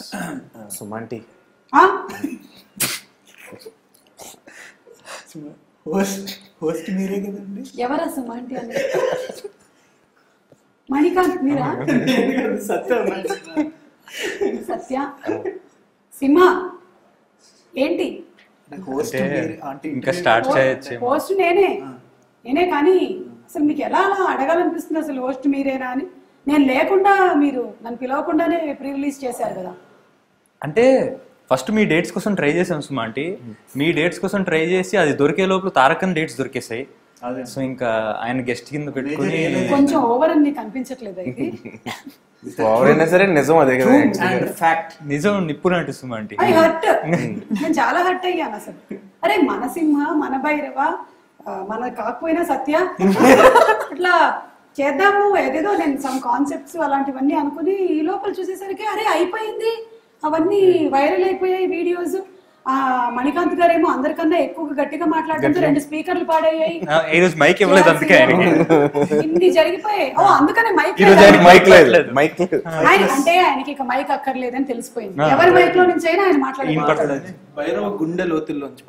సుమంటి ఆ? Host host మీరే కదండి ఎవరా సుమాంటి అని మణికాంత్ మీరా సత్యం సత్య సింహ ఏంటి హోస్ట్ అంటే మీరే అంటే ఇంకా స్టార్ట్ చేయొచ్చు హోస్ట్ నేనే నేనే కానీ అసలు మీకు ఎలా అలా అడగాలనిపిస్తుంది అసలు హోస్ట్ మీరేనా అని నేను లేకుండా మీరు నన్ను పిలవకుండానే ప్రీ రిలీజ్ చేశారు కదా అంటే ఫస్ట్ మీ డేట్స్ కోసం ట్రై చేసాం సుమా ఆంటీ మీ డేట్స్ కోసం ట్రై చేసి అది దొరికే లోపల తారకన్ డేట్స్ దొరికేసాయి అదే. సో ఇంకా ఆయన గెస్ట్ కింద పెట్టుకుని కొంచెం ఓవర్ అని నీకు అనిపించట్లేదు ఇది ఎవరైనా సరే నిజం అదే కదా అండ్ ఫ్యాక్ట్ నిజం నిప్పు లాంటి సుమా ఆంటీ ఐ హర్ట్ నేను చాలా హర్ట్ అయ్యాను అసలు అరే మన సింహ మన భైరవ ఆ, మన కాకపోయినా సత్య ఇట్లా చేద్దాము ఏదేదో నేను సమ్ కాన్సెప్ట్స్ అలాంటివన్నీ అనుకుని ఈ లోపల చూసేసరికి అరే అయిపోయింది అవన్నీ వైరల్ అయిపోయాయి వీడియోస్ ఆ మణికాంత్ గారేమో అందరికన్నా ఎక్కువ గట్టిగా మాట్లాడుతుంటే రెండు స్పీకర్లు పాడయ్యాయి ఆ, ఈ రోజు మైక్ ఇవ్వలేదు అందుకే ఆయనకి ఇన్ని జరిగిపోయాయి ఓ అందుకనే మైక్ ఈ రోజు ఆయనకి మైక్ లేదు మైక్ లేదు ఆయన అంటే ఆయనకి ఇక మైక్ అక్కర్లేదని తెలిసిపోయింది ఎవరి మైక్ లో నుంచి అయినా ఆయన మాట్లాడారు భైరవ గుండె లోతుల్లోంచి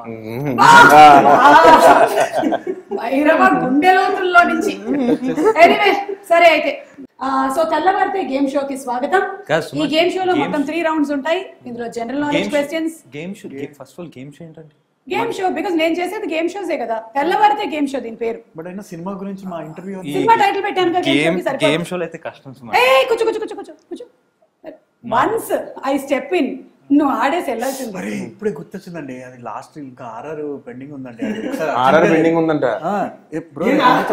భైరవ గుండె లోతుల్లో నుంచి ఎనీవే సరే అయితే సో తెల్లవారితే గేమ్ షోకి స్వాగతం కాదు, ఈ సుమన్, గేమ్ షోలో games- మొత్తం త్రీ రౌండ్స్ ఉంటాయి ఇందులో general knowledge questions game show first of all game show ఏంటంటే గేమ్ షో బికాస్ నేను చేసేది గేమ్ షోసే కదా తెల్లవారితే గేమ్ షో దీని పేరు బట్ అయినా సినిమా గురించి మా ఇంటర్వ్యూ ఈ సినిమా టైటిల్ పెట్టాను కదా గేమ్ గేమ్ షోకి గేమ్ సరిపోదు షోలో అయితే కష్టం సుమా ఏ కూర్చో కూర్చో కూర్చో కూర్చో కూర్చో వన్స్ ఐ స్టెప్ ఇన్ నువ్వు ఆడేసి వెళ్ళాల్సింది అరే ఇప్పుడే గుర్తొచ్చిందండి అది లాస్ట్ ఇంకా ఆర్ఆర్ పెండింగ్ ఉందండి అది ఒకసారి ఆర్ఆర్ పెండింగ్ ఉందంట ఆ, ఏ బ్రో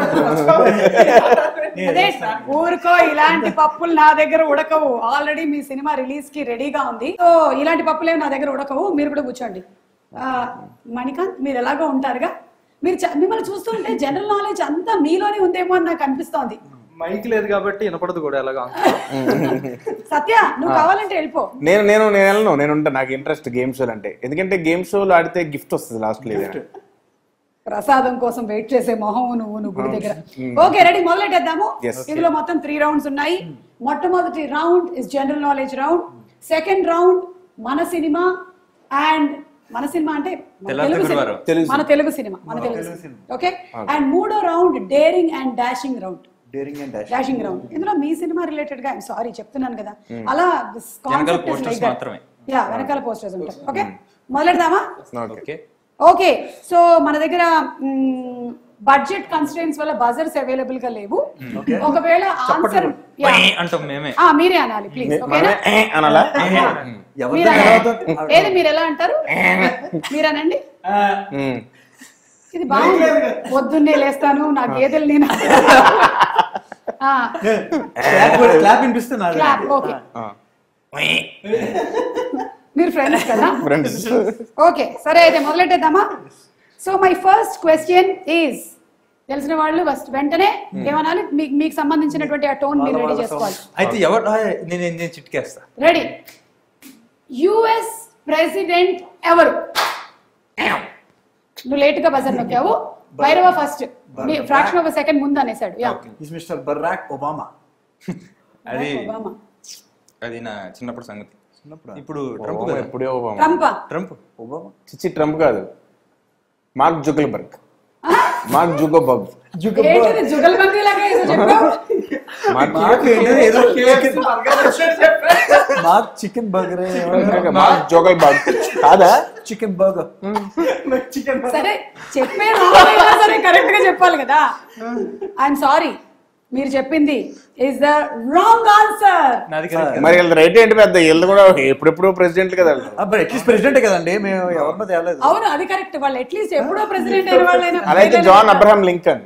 అదే ఊరుకో ఇలాంటి పప్పులు నా దగ్గర ఉడకవు ఆల్రెడీ మీ సినిమా రిలీజ్ కి రెడీగా ఉంది సో ఇలాంటి పప్పులేవి నా దగ్గర ఉడకవు మీరు కూడా కూర్చోండి ఆ, మణికాంత్ మీరు ఎలాగో ఉంటారుగా మీరు చ- మిమ్మల్ని చూస్తుంటే జనరల్ నాలెడ్జ్ అంతా మీలోనే ఉందేమో అని నాకు అనిపిస్తోంది మైక్ లేదు కాబట్టి వినపడదు కూడా ఎలాగా సత్య నువ్వు కావాలంటే వెళ్ళిపో నేను నేను నేను వెళ్ళను నేను ఉంటా నాకు ఇంట్రెస్ట్ గేమ్ షోలు అంటే ఎందుకంటే గేమ్ షోలు ఆడితే గిఫ్ట్ వస్తుంది లాస్ట్ లో ఏదైనా. ప్రసాదం కోసం వెయిట్ చేసే మొహం నువ్వు నువ్వు గుడి దగ్గర ఓకే రెడీ మొదలెట్టేద్దాము Yes. ఇందులో మొత్తం త్రీ రౌండ్స్ ఉన్నాయి మొట్టమొదటి round is general knowledge round second round మన సినిమా అండ్ మన సినిమా అంటే మన తెల్లారి తెలుగు సినిమా గురువారం. తెలుగు మన తెలుగు సినిమా మన Telugu Telugu cinema cinema. Okay and మూడో round daring and dashing round daring and dash dashing round ఇందులో మీ సినిమా రిలేటెడ్ గా సారీ చెప్తున్నాను కదా అలా వెనకాల posters మాత్రమే. యా వెనకాల పోస్టర్స్ ఉంటాయి ఓకే మొదలెడదామా ఓకే ఓకే ఓకే సో మన దగ్గర బడ్జెట్ కన్స్ట్రెయిన్స్ వల్ల బజర్స్ అవైలబుల్ గా లేవు ఒకవేళ ఆన్సర్ అంటాం మేమే మీరే అనాలి ప్లీజ్ ఓకేనా మనమే ఏ అనాలా ఎవరి మీరు దగ్గర అనాలి. అవుతుందో- ఏది మీరు ఎలా అంటారు మీరనండి ఉమ్. ఇది బాగుంది పొద్దున్నే లేస్తాను నా గేదెలు నేను క్లాప్ కూడా- క్లాప్ వినిపిస్తున్నారు క్లాప్ ఓకే ఆ. మీరు ఫ్రెండ్స్ కదా ఫ్రెండ్స్ ఓకే సరే అయితే మొదలెట్టేద్దామా so my first question is తెలిసిన వాళ్ళు ఫస్ట్ వెంటనే ఏమనాలి మీకు మీకు సంబంధించినటువంటి ఆ టోన్ మీరు రెడీ చేసుకోవాలి అయితే ఎవరు ఆ, నేను నేను చిట్కేస్తా రెడీ యుఎస్ ప్రెసిడెంట్ ఎవరు నువ్వు లేట్ గా బజర్ నొక్కావు Bhairava first fraction of second ముందు అనేసాడు yeah is Mister Barack Obama అది ఒబామా అది నా చిన్నప్పుడు సంగతి చిన్నప్పుడు ఇప్పుడు ట్రంప్ కదా ఎప్పుడే ఒబామా ట్రంప్ ట్రంప్ ఒబామా చిచ్చి ట్రంప్ కాదు మార్క్ జుగల్బర్గ్ మార్క్ జుగోబర్గ్ ఏంటిది జుగల్బందీ లాగా ఏదో చెప్పావు మార్క్ మాకు ఏంటో ఏదో చికెన్ మాకు చికెన్ బర్గర్ మార్క్ జోగల్బర్గ్ కాదా చికెన్ బర్గర్ చికెన్ సరే చెప్పే wrong అయినా సరే కరెక్ట్ గా చెప్పాలి కదా ఐఎమ్ సారీ మీరు చెప్పింది ఇస్ ద రాంగ్ ఆన్సర్ నాది correct. మరి వీళ్ళ రైట్ ఏంటి పెద్ద వీళ్ళు కూడా ఎప్పుడెప్పుడు ప్రెసిడెంట్ కదా వీళ్ళు. బట్ అట్లీస్ట్ ప్రెసిడెంటే కదండి మేము ఎవరినో తేలేదు అవును అది కరెక్ట్ వాళ్ళు అట్లీస్ట్ ఎప్పుడో ప్రెసిడెంట్ అయిన వాళ్ళైనా అలా అయితే John Abraham Lincoln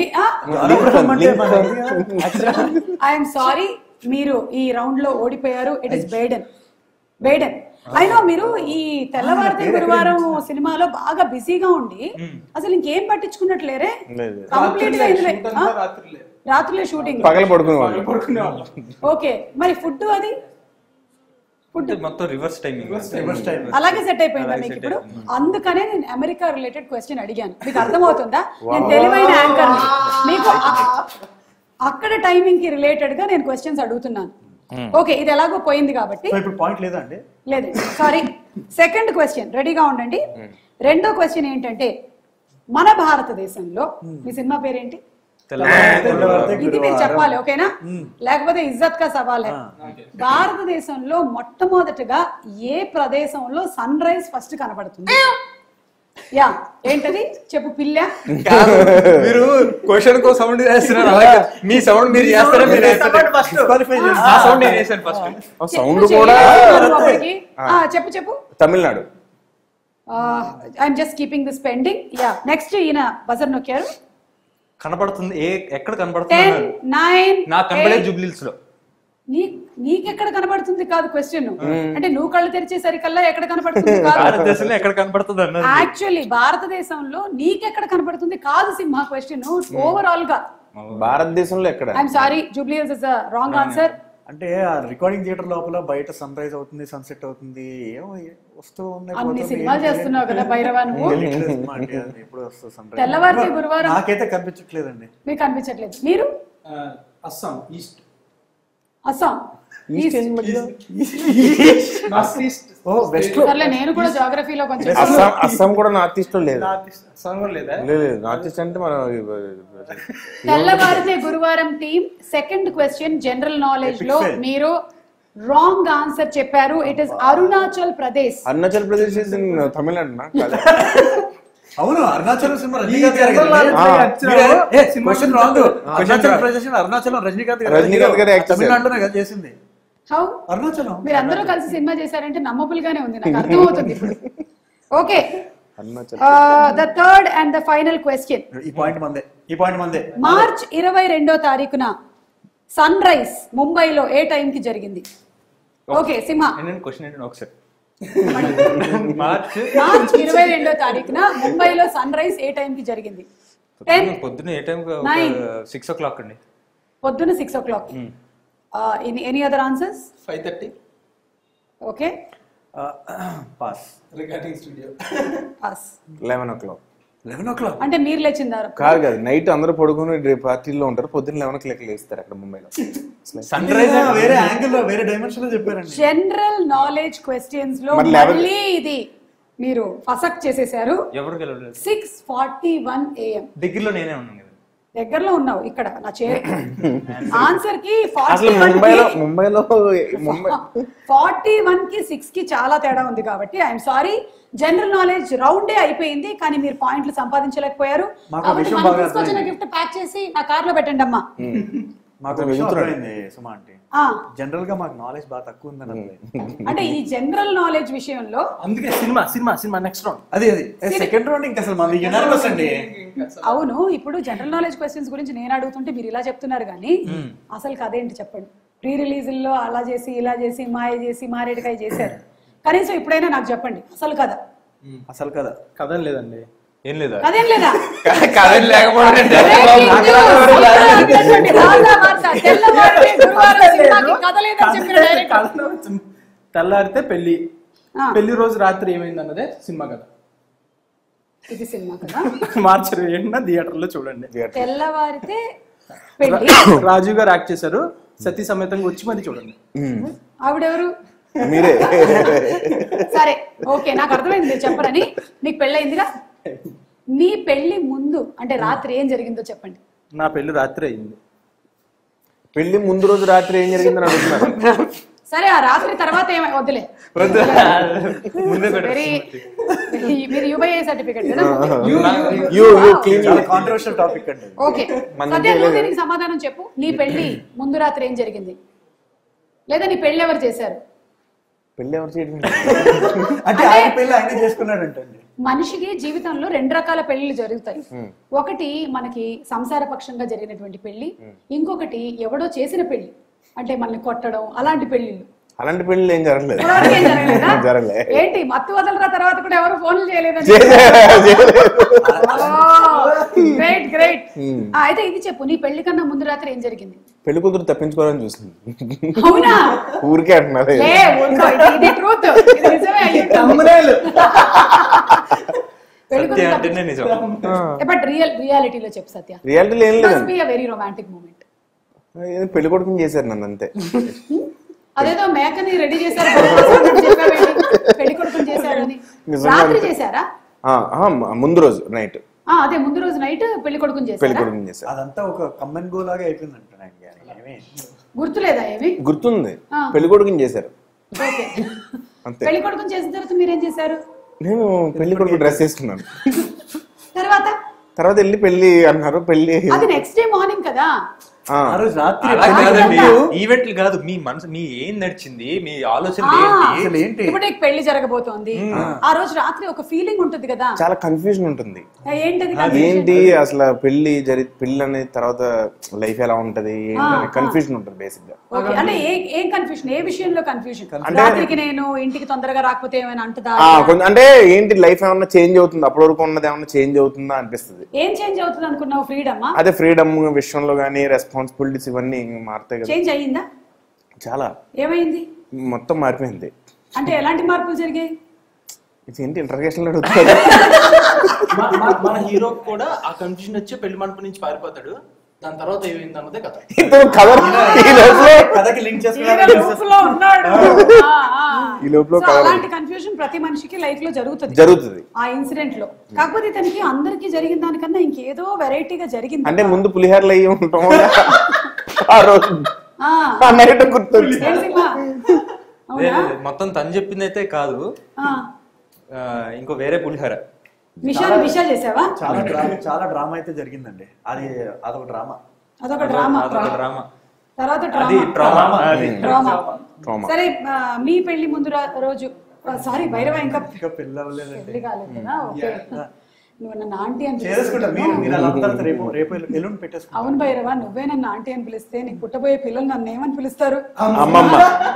I'm sorry మీరు ఈ రౌండ్ లో ఓడిపోయారు ఇట్ ఇస్ బేడన్ బేడన్ అయినా మీరు ఈ తెల్లవారితే గురువారం సినిమాలో బాగా బిజీగా ఉండి అసలు ఇంకేం పట్టించుకున్నట్లేరే లేదు. కంప్లీట్ గా ఇందులో ఆ? రాత్రులే షూటింగ్ పగల పడుకునే వాళ్ళు ఓకే మరి ఫుడ్ అది ఫుడ్ మొత్తం రివర్స్ టైమింగ్ రివర్స్ టైం అలాగే సెట్ అయిపోయిందా అలాగే మీకు set ఇప్పుడు అందుకనే నేను అమెరికా రిలేటెడ్ క్వశ్చన్ అడిగాను మీకు అర్థమవుతుందా నేను తెలివైన యాంకర్ మీకు ఆ- అక్కడ టైమింగ్ కి రిలేటెడ్ గా నేను క్వశ్చన్స్ అడుగుతున్నాను ఓకే ఇది ఎలాగో పోయింది కాబట్టి సో ఇప్పుడు పాయింట్ లేదా అండి లేదు సారీ సెకండ్ క్వశ్చన్ రెడీగా ఉండండి రెండో క్వశ్చన్ ఏంటంటే మన భారతదేశంలో మీ సినిమా పేరేంటి తెల్లవారితే ఇది మీరు గురువారం. చెప్పాలి ఓకేనా లేకపోతే ఇజ్జత్ కా సవాల్ హై. భారతదేశంలో మొట్టమొదటిగా ఏ ప్రదేశంలో సన్ రైజ్ ఫస్ట్ కనబడుతుంది యా ఏంటది చెప్పు పిల్ల కాదు, మీరు క్వశ్చన్ కో సౌండ్ చేస్తున్నారు అలాగే మీ సౌండ్ మీరు చేస్తారా మీరు వేస్తారా? Disqualify చేసి- ఆ సౌండ్ నేను వేసాను ఫస్ట్ సౌండ్ చెప్పు కూడా చెయ్యి. అప్పటికి. ఆ, చెప్పు చెప్పు Tamil Nadu I'm just keeping this pending yeah next ఈయన బజర్ నొక్కారు కనపడుతుంది ఏ ఎక్కడ కనపడుతుంది టెన్ అన్నారు. నైన్ నాకు కనపడేది జూబ్లీస్ లో నీ నీకెక్కడ కనబడుతుంది కాదు క్వశ్చన్ అంటే నువ్వు కళ్ళు తెరిచేసరికల్లా ఎక్కడ కనబడుతుంది కాదు భారతదేశంలో ఎక్కడ కనపడుతుంది అన్నారు యాక్చువల్లీ భారతదేశంలో నీకెక్కడ కనబడుతుంది కాదు సింహ క్వశ్చన్ ఓవరాల్ గా భారతదేశంలో ఎక్కడ I'm sorry jubilee is wrong answer అంటే ఆ రికార్డింగ్ థియేటర్ లోపల బయట సన్ రైజ్ అవుతుంది సన్సెట్ అవుతుంది ఏమో వస్తూ ఉన్నాయి అన్ని పోతుంది, సినిమాలు ఏం చేస్తున్నావు కదా భైరవా నువ్వు తెలియట్లేదు సినిమా అంటే అది ఎప్పుడు వస్తుంది సన్ రైజ్ తెల్లవారితే గురువారం నాకైతే కనిపించట్లేదండి మీకు అనిపించట్లేదు మీరు అస్సాం ఈస్ట్ అస్సాం ఈస్ట్ ఏం మధ్యలో? నార్త్ ఈస్ట్ ఓ వెస్ట్ లో సర్లే నేను కూడా జాగ్రఫీలో కొంచెం అస్సాం అస్సాం కూడా నార్త్ ఈస్ట్ లో లేదు నార్త్ ఈస్ట్ అస్సాం కూడా లేదా లేదు లేదు నార్త్ ఈస్ట్ అంటే మనం తెల్లవారితే గురువారం team second question general knowledge లో Epic fail. మీరు రాంగ్ ఆన్సర్ చెప్పారు it is Arunachal Pradesh Arunachal Pradesh is in Tamil Nadu నా కాదా? అవును అరుణాచలం సినిమా ఈ రజనీకాంత్ గారు general కదండి? knowledge ఆ. వచ్చిన మీరే- ఏ, సినిమా క్వశ్చన్ గురించి రాంగ్ చెప్పు. అరుణాచల్ ప్రదేశ్ అరుణాచలం రజనీకాంత్ గారు రజనీకాంత్ గారు యాక్ట్ చేశారు. తమిళనాడులోనే కదా చేసింది హౌ అరుణాచలం మీరు అందరూ కలిసి సినిమా చేశారంటే నమ్మబుల్ గానే ఉంది నాకు అర్థమవుతుంది ఇప్పుడు okay Arunachal the third and the final question ఈ పాయింట్ మందే ఈ పాయింట్ మందే మార్చ్ ఇరవై రెండో తారీఖున సన్ రైజ్ ముంబైలో ఏ టైం కి జరిగింది ఓకే సింహ ఏంటంటే క్వశ్చన్ ఏంటంటే ఒకసారి మార్చ్ మార్చ్ ఇరవై రెండో తారీఖున ముంబైలో సన్ రైజ్ ఏ టైం కి జరిగింది టెన్ పొద్దున్న ఏ time Nine. Six o'clock అండి పొద్దున six o'clock any other answers five thirty okay pass recording studio pass eleven o'clock eleven o'clock అంటే మీరు లేచిందారు కాదు కాదు నైట్ అందరూ పడుకుని రేపు పార్టీలో ఉంటారు పొద్దున్న లెవెన్ ఓ క్లాక్ లేస్తారు అక్కడ ముంబైలో సన్ రైజ్ వేరే యాంగిల్ లో వేరే డైమెన్షన్ లో చెప్పారండి జనరల్ నాలెడ్జ్ క్వశ్చన్స్ లో మరి level- మళ్ళీ ఇది మీరు ఫసక్ చేసేసారు ఎవరు గెలవలేదు సిక్స్ ఫార్టీ వన్ ఏఎం దగ్గరలో నేనే ఉన్నాను కదా దగ్గరలో ఉన్నావు ఇక్కడ నా చే ఆన్సర్ కి అసలు ముంబైలో ముంబైలో ముంబై ఫార్టీ వన్ కి సిక్స్ కి చాలా తేడా ఉంది కాబట్టి ఐఎమ్ సారీ జనరల్ నాలెడ్జ్ రౌండే అయిపోయింది కానీ మీరు పాయింట్లు సంపాదించలేకపోయారు మాకు కాబట్టి విషయం మనం బాగా తీసుకొచ్చిన అర్థమైంది. గిఫ్ట్ ప్యాక్ చేసి నా కార్ లో పెట్టండి అమ్మా మాకు విషయం అర్థమైంది సుమా అంటే ఆ, జనరల్ గా మాకు నాలెడ్జ్ బాగా తక్కువ ఉందని అర్థమైంది. అంటే ఈ జనరల్ నాలెడ్జ్ విషయంలో అందుకే cinema cinema cinema next round అది అది సెకండ్ రౌండ్ ఇంకా అసలు మనది యునానిమస్ అండి అవును ఇప్పుడు జనరల్ నాలెడ్జ్ క్వశ్చన్స్ గురించి నేను అడుగుతుంటే మీరు ఇలా చెప్తున్నారు కానీ అసలు కదేంటి చెప్పండి ప్రీ రిలీజుల్లో అలా చేసి ఇలా చేసి మాయ చేసి మారేడుకాయ చేశారు కనీసం ఇప్పుడైనా నాకు చెప్పండి అసలు కదా అసలు కదా కథ లేదండి ఏం లేదా కదేం లేదా కథ లేకపోవడం Breaking news! ఉన్నటువంటి తాజా వార్త. తెల్లవారితే గురువారం సినిమాకి కథ లేదని చెప్పిన డైరెక్టర్. తెల్లారితే పెళ్లి ఆ. పెళ్లి రోజు రాత్రి ఏమైంది అన్నదే సినిమా కథ ఇది సినిమా కదా మార్చి ఇరవై ఏడున థియేటర్ లో చూడండి తెల్లవారితే పెళ్లి రాజీవ్ గారు యాక్ట్ చేశారు సతీ సమేతంగా వచ్చి మరి చూడండి ఆవిడెవరు మీరే సరే ఓకే నాకు అర్థమైంది మీరు చెప్పరని మీకు పెళ్ళయిందిగా మీ పెళ్లి ముందు అంటే రాత్రి ఏం జరిగిందో చెప్పండి నా పెళ్లి రాత్రి అయింది పెళ్లి ముందు రోజు రాత్రి ఏం జరిగిందని అడుగుతున్నారు సరే ఆ రాత్రి తర్వాత ఏమై వద్దులే ముందే వెరీ మీరు యూబీఐ సర్టిఫికెట్ కదా యూ యూ క్లీన్ చాలా కాంట్రవర్షియల్ టాపిక్ అండి ఓకే మనం సత్య నువ్వు చేయలేదు. దీనికి సమాధానం చెప్పు నీ పెళ్లి ముందు రాత్రి ఏం జరిగింది లేదా నీ పెళ్లి ఎవరు చేశారు పెళ్లి ఎవరు చేయడం అంటే ఆయన పెళ్లి ఆయన చేసుకున్నాడంటండి మనిషికి జీవితంలో రెండు రకాల పెళ్లిళ్ళు జరుగుతాయి ఒకటి మనకి సంసార పక్షంగా జరిగినటువంటి పెళ్లి ఇంకొకటి ఎవడో చేసిన పెళ్లి అంటే మనల్ని కొట్టడం అలాంటి పెళ్లిళ్ళు అలాంటి పెళ్లి ఏం జరగలేదు ఇప్పటివరకు ఏం జరగలేదా? జరగలే ఏంటి మత్తు వదలరా తర్వాత కూడా ఎవరు ఫోన్లు చేయలేదని గ్రేట్ గ్రేట్ అయితే ఇది చెప్పు నీ పెళ్లి కన్నా ముందు రాత్రి ఏం జరిగింది పెళ్లి కూతురు తప్పించుకోవాలని చూసింది అవునా ఊరికే అంటున్నారు ఏ ఊరుకో, ఇది- ఇది ట్రూత్ ఇది నిజమే అయ్యి ఉంటుంది. పెళ్లి సత్య అంటేనే నిజం బట్ రియల్ రియాలిటీలో చెప్పు సత్య రియాలిటీలో ఏం మస్ట్ లేదండి be a very romantic moment ఏదో పెళ్లి కొడుకుని చేశారు నన్ను అంతే అదేదో మేకని రెడీ చేశారు బొమ్మలు చెప్పావేంటి? పెళ్లి కొడుకుని చేశారని నిజంగా రాత్రి అంటే- చేశారా ఆ, ఆ, ముందు రోజు నైట్ ఆ, అదే ముందు రోజు నైట్ పెళ్లి కొడుకుని పెళ్లి చేశారా కొడుకుని చేశారు అదంతా ఒక కమ్మన్ గో లాగా అయిపోయిందంట నాకు ఏమీ గుర్తులేదా ఏమి గుర్తుంది ఆ. పెళ్లి కొడుకుని చేశారు ఓకే అంతే పెళ్లి కొడుకుని చేసిన తర్వాత మీరేం చేశారు నేను పెళ్లి కొడుకు డ్రెస్ వేసుకున్నాను తర్వాత తర్వాత వెళ్ళి పెళ్లి అన్నారు పెళ్లి అది నెక్స్ట్ డే మార్నింగ్ కదా ఆ, ఆ రోజు రాత్రి అలా రాత్రి కాదండి అంతా. ఈవెంట్లు కాదు మీ మనసు మీ ఏం నడిచింది మీ ఆలోచన ఆ, ఏంటి అసలు ఏంటి ఇప్పుడు నీకు పెళ్లి జరగబోతోంది ఆ రోజు రాత్రి ఒక ఫీలింగ్ ఉంటుంది కదా చాలా కన్ఫ్యూజన్ ఉంటుంది ఏంటది confusion? ఏంటి అసలు పెళ్లి జరి పెళ్లి అనేది తర్వాత లైఫ్ ఎలా ఉంటది కన్ఫ్యూజన్ ఉంటుంది బేసిక్ గా ఓకే అంటే ఏ ఏం కన్ఫ్యూషన్ ఏ విషయంలో కన్ఫ్యూషన్ అంటే- రాత్రికి నేను ఇంటికి తొందరగా రాకపోతే ఏమైనా అంటదా ఆ, కొంచెం అంటే ఏంటి లైఫ్ ఏమన్నా చేంజ్ అవుతుంది అప్పటి వరకు ఉన్నది ఏమన్నా చేంజ్ అవుతుందా అనిపిస్తుంది ఏం చేంజ్ అవుతుంది అనుకున్నావు ఫ్రీడమ్ అదే ఫ్రీడమ్ విషయంలో కానీ రెస్పాన్సిబిలిటీస్ ఇవన్నీ మారుతాయి కదా చేంజ్ అయ్యిందా చాలా ఏమైంది మొత్తం మారిపోయింది అంటే ఎలాంటి మార్పులు జరిగాయి ఇది ఏంటి ఇంటర్గేషన్ అడుగుతారు మన- మన- మన హీరో కూడా ఆ కన్ఫ్యూజన్ వచ్చి పెళ్లి మండపం నుంచి పారిపోతాడు దాని తర్వాత ఏమైంది అన్నదే కథ ఇతను కవర్ ఈ లోపల కథకి లింక్ ఈయన చేసుకున్నాను loop లో ఉన్నాడు ఆ, ఆ. ఈ లోపల So, cover అలాంటి కన్ఫ్యూజన్ ప్రతి మనిషికి లైఫ్ లో జరుగుతుంది జరుగుతుంది ఆ ఇన్సిడెంట్ లో కాకపోతే ఇతనికి అందరికి జరిగిన దానికన్నా ఇంకేదో వెరైటీగా జరిగింది అంటే ముందు పులిహోరలు అయ్యి ఉంటాం ఆ రోజు ఆ, ఆ నైట్ గుర్తొచ్చి ఏం సినిమా అవునా లేదు, మొత్తం తను చెప్పింది అయితే కాదు ఆ, ఆ, ఇంకో వేరే పులిహోర మిషాని మిషా చేసావా చాలా డ్రామా చాలా డ్రామా అయితే జరిగిందండి అది అదొక డ్రామా అదొక డ్రామా అదొక డ్రామా తర్వాత అది డ్రామా డ్రామా డ్రామా Trauma. సరే ఆ, మీ పెళ్లి ముందు రా- రోజు సారీ భైరవ ఇంకా ఇంకా పెళ్ళి అవ్వలేదండి పెళ్లి కాలేదు కదా ఓకే నువ్వు నన్ను ఆంటీ అని చేసుకుంటా మీరు పిలుస్తున్నావు. మీరు అలా అంతా తర్వాత రేపు రేపు ఎల్లు- ఎల్లుండి పెట్టేసుకుంటాం అవును భైరవ నువ్వే నన్ను ఆంటీ అని పిలిస్తే నీకు పుట్టబోయే పిల్లలు నన్ను ఏమని పిలుస్తారు అమ్మమ్మ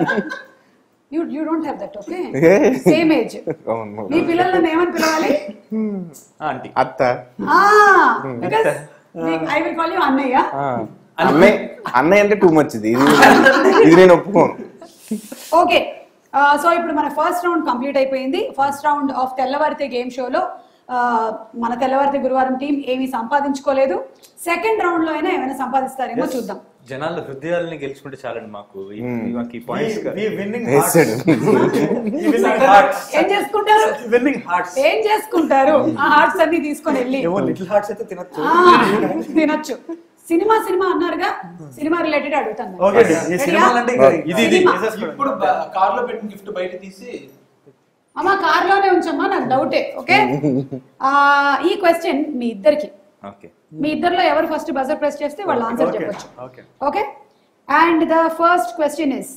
you you don't have that okay ఏ? సేమ్ ఏజ్ అవును మీ పిల్లలు నన్ను ఏమని పిలవాలి ఆంటీ అత్త because I will call you అన్నయ్య ఆ. అన్నయ్య అన్నయ్య అంటే టూ మచ్ ఇది ఇది ఇది నేను ఒప్పుకోను ఓకే సో ఇప్పుడు మన ఫస్ట్ రౌండ్ కంప్లీట్ అయిపోయింది ఫస్ట్ రౌండ్ ఆఫ్ తెల్లవారితే గేమ్ షోలో మన తెల్లవారితే గురువారం టీం ఏమీ సంపాదించుకోలేదు సెకండ్ రౌండ్ లో అయినా ఏమైనా సంపాదిస్తారేమో చూద్దాం జనాల హృదయాలని గెలుచుకుంటే చాలండి మాకు ఈ- మాకు ఈ పాయింట్స్ విన్నింగ్ వేసాడు విన్నింగ్ హార్ట్స్ ఏం చేసుకుంటారు విన్నింగ్ హార్ట్స్ ఏం చేసుకుంటారు ఆ హార్ట్స్ అన్ని తీసుకొని వెళ్ళి ఏమో లిటిల్ హార్ట్స్ అయితే తినచ్చు ఆ, తినొచ్చు సినిమా సినిమా అన్నారుగా సినిమా రిలేటెడ్ అడుగుతాను ఓకే ఈ సినిమాలు అంటే ఇంకా ఇది, ఇది. సినిమా. ఇప్పుడు కార్ లో పెట్టిన గిఫ్ట్ బయట తీసి అమ్మా కార్ లోనే ఉంచమ్మా నాకు డౌటే ఓకే ఆ, ఈ క్వశ్చన్ మీ ఇద్దరికి ఓకే మీ ఇద్దరిలో ఎవరు ఫస్ట్ బజర్ ప్రెస్ చేస్తే వాళ్ళు ఆన్సర్ ఓకే చెప్పొచ్చు okay okay and the first question is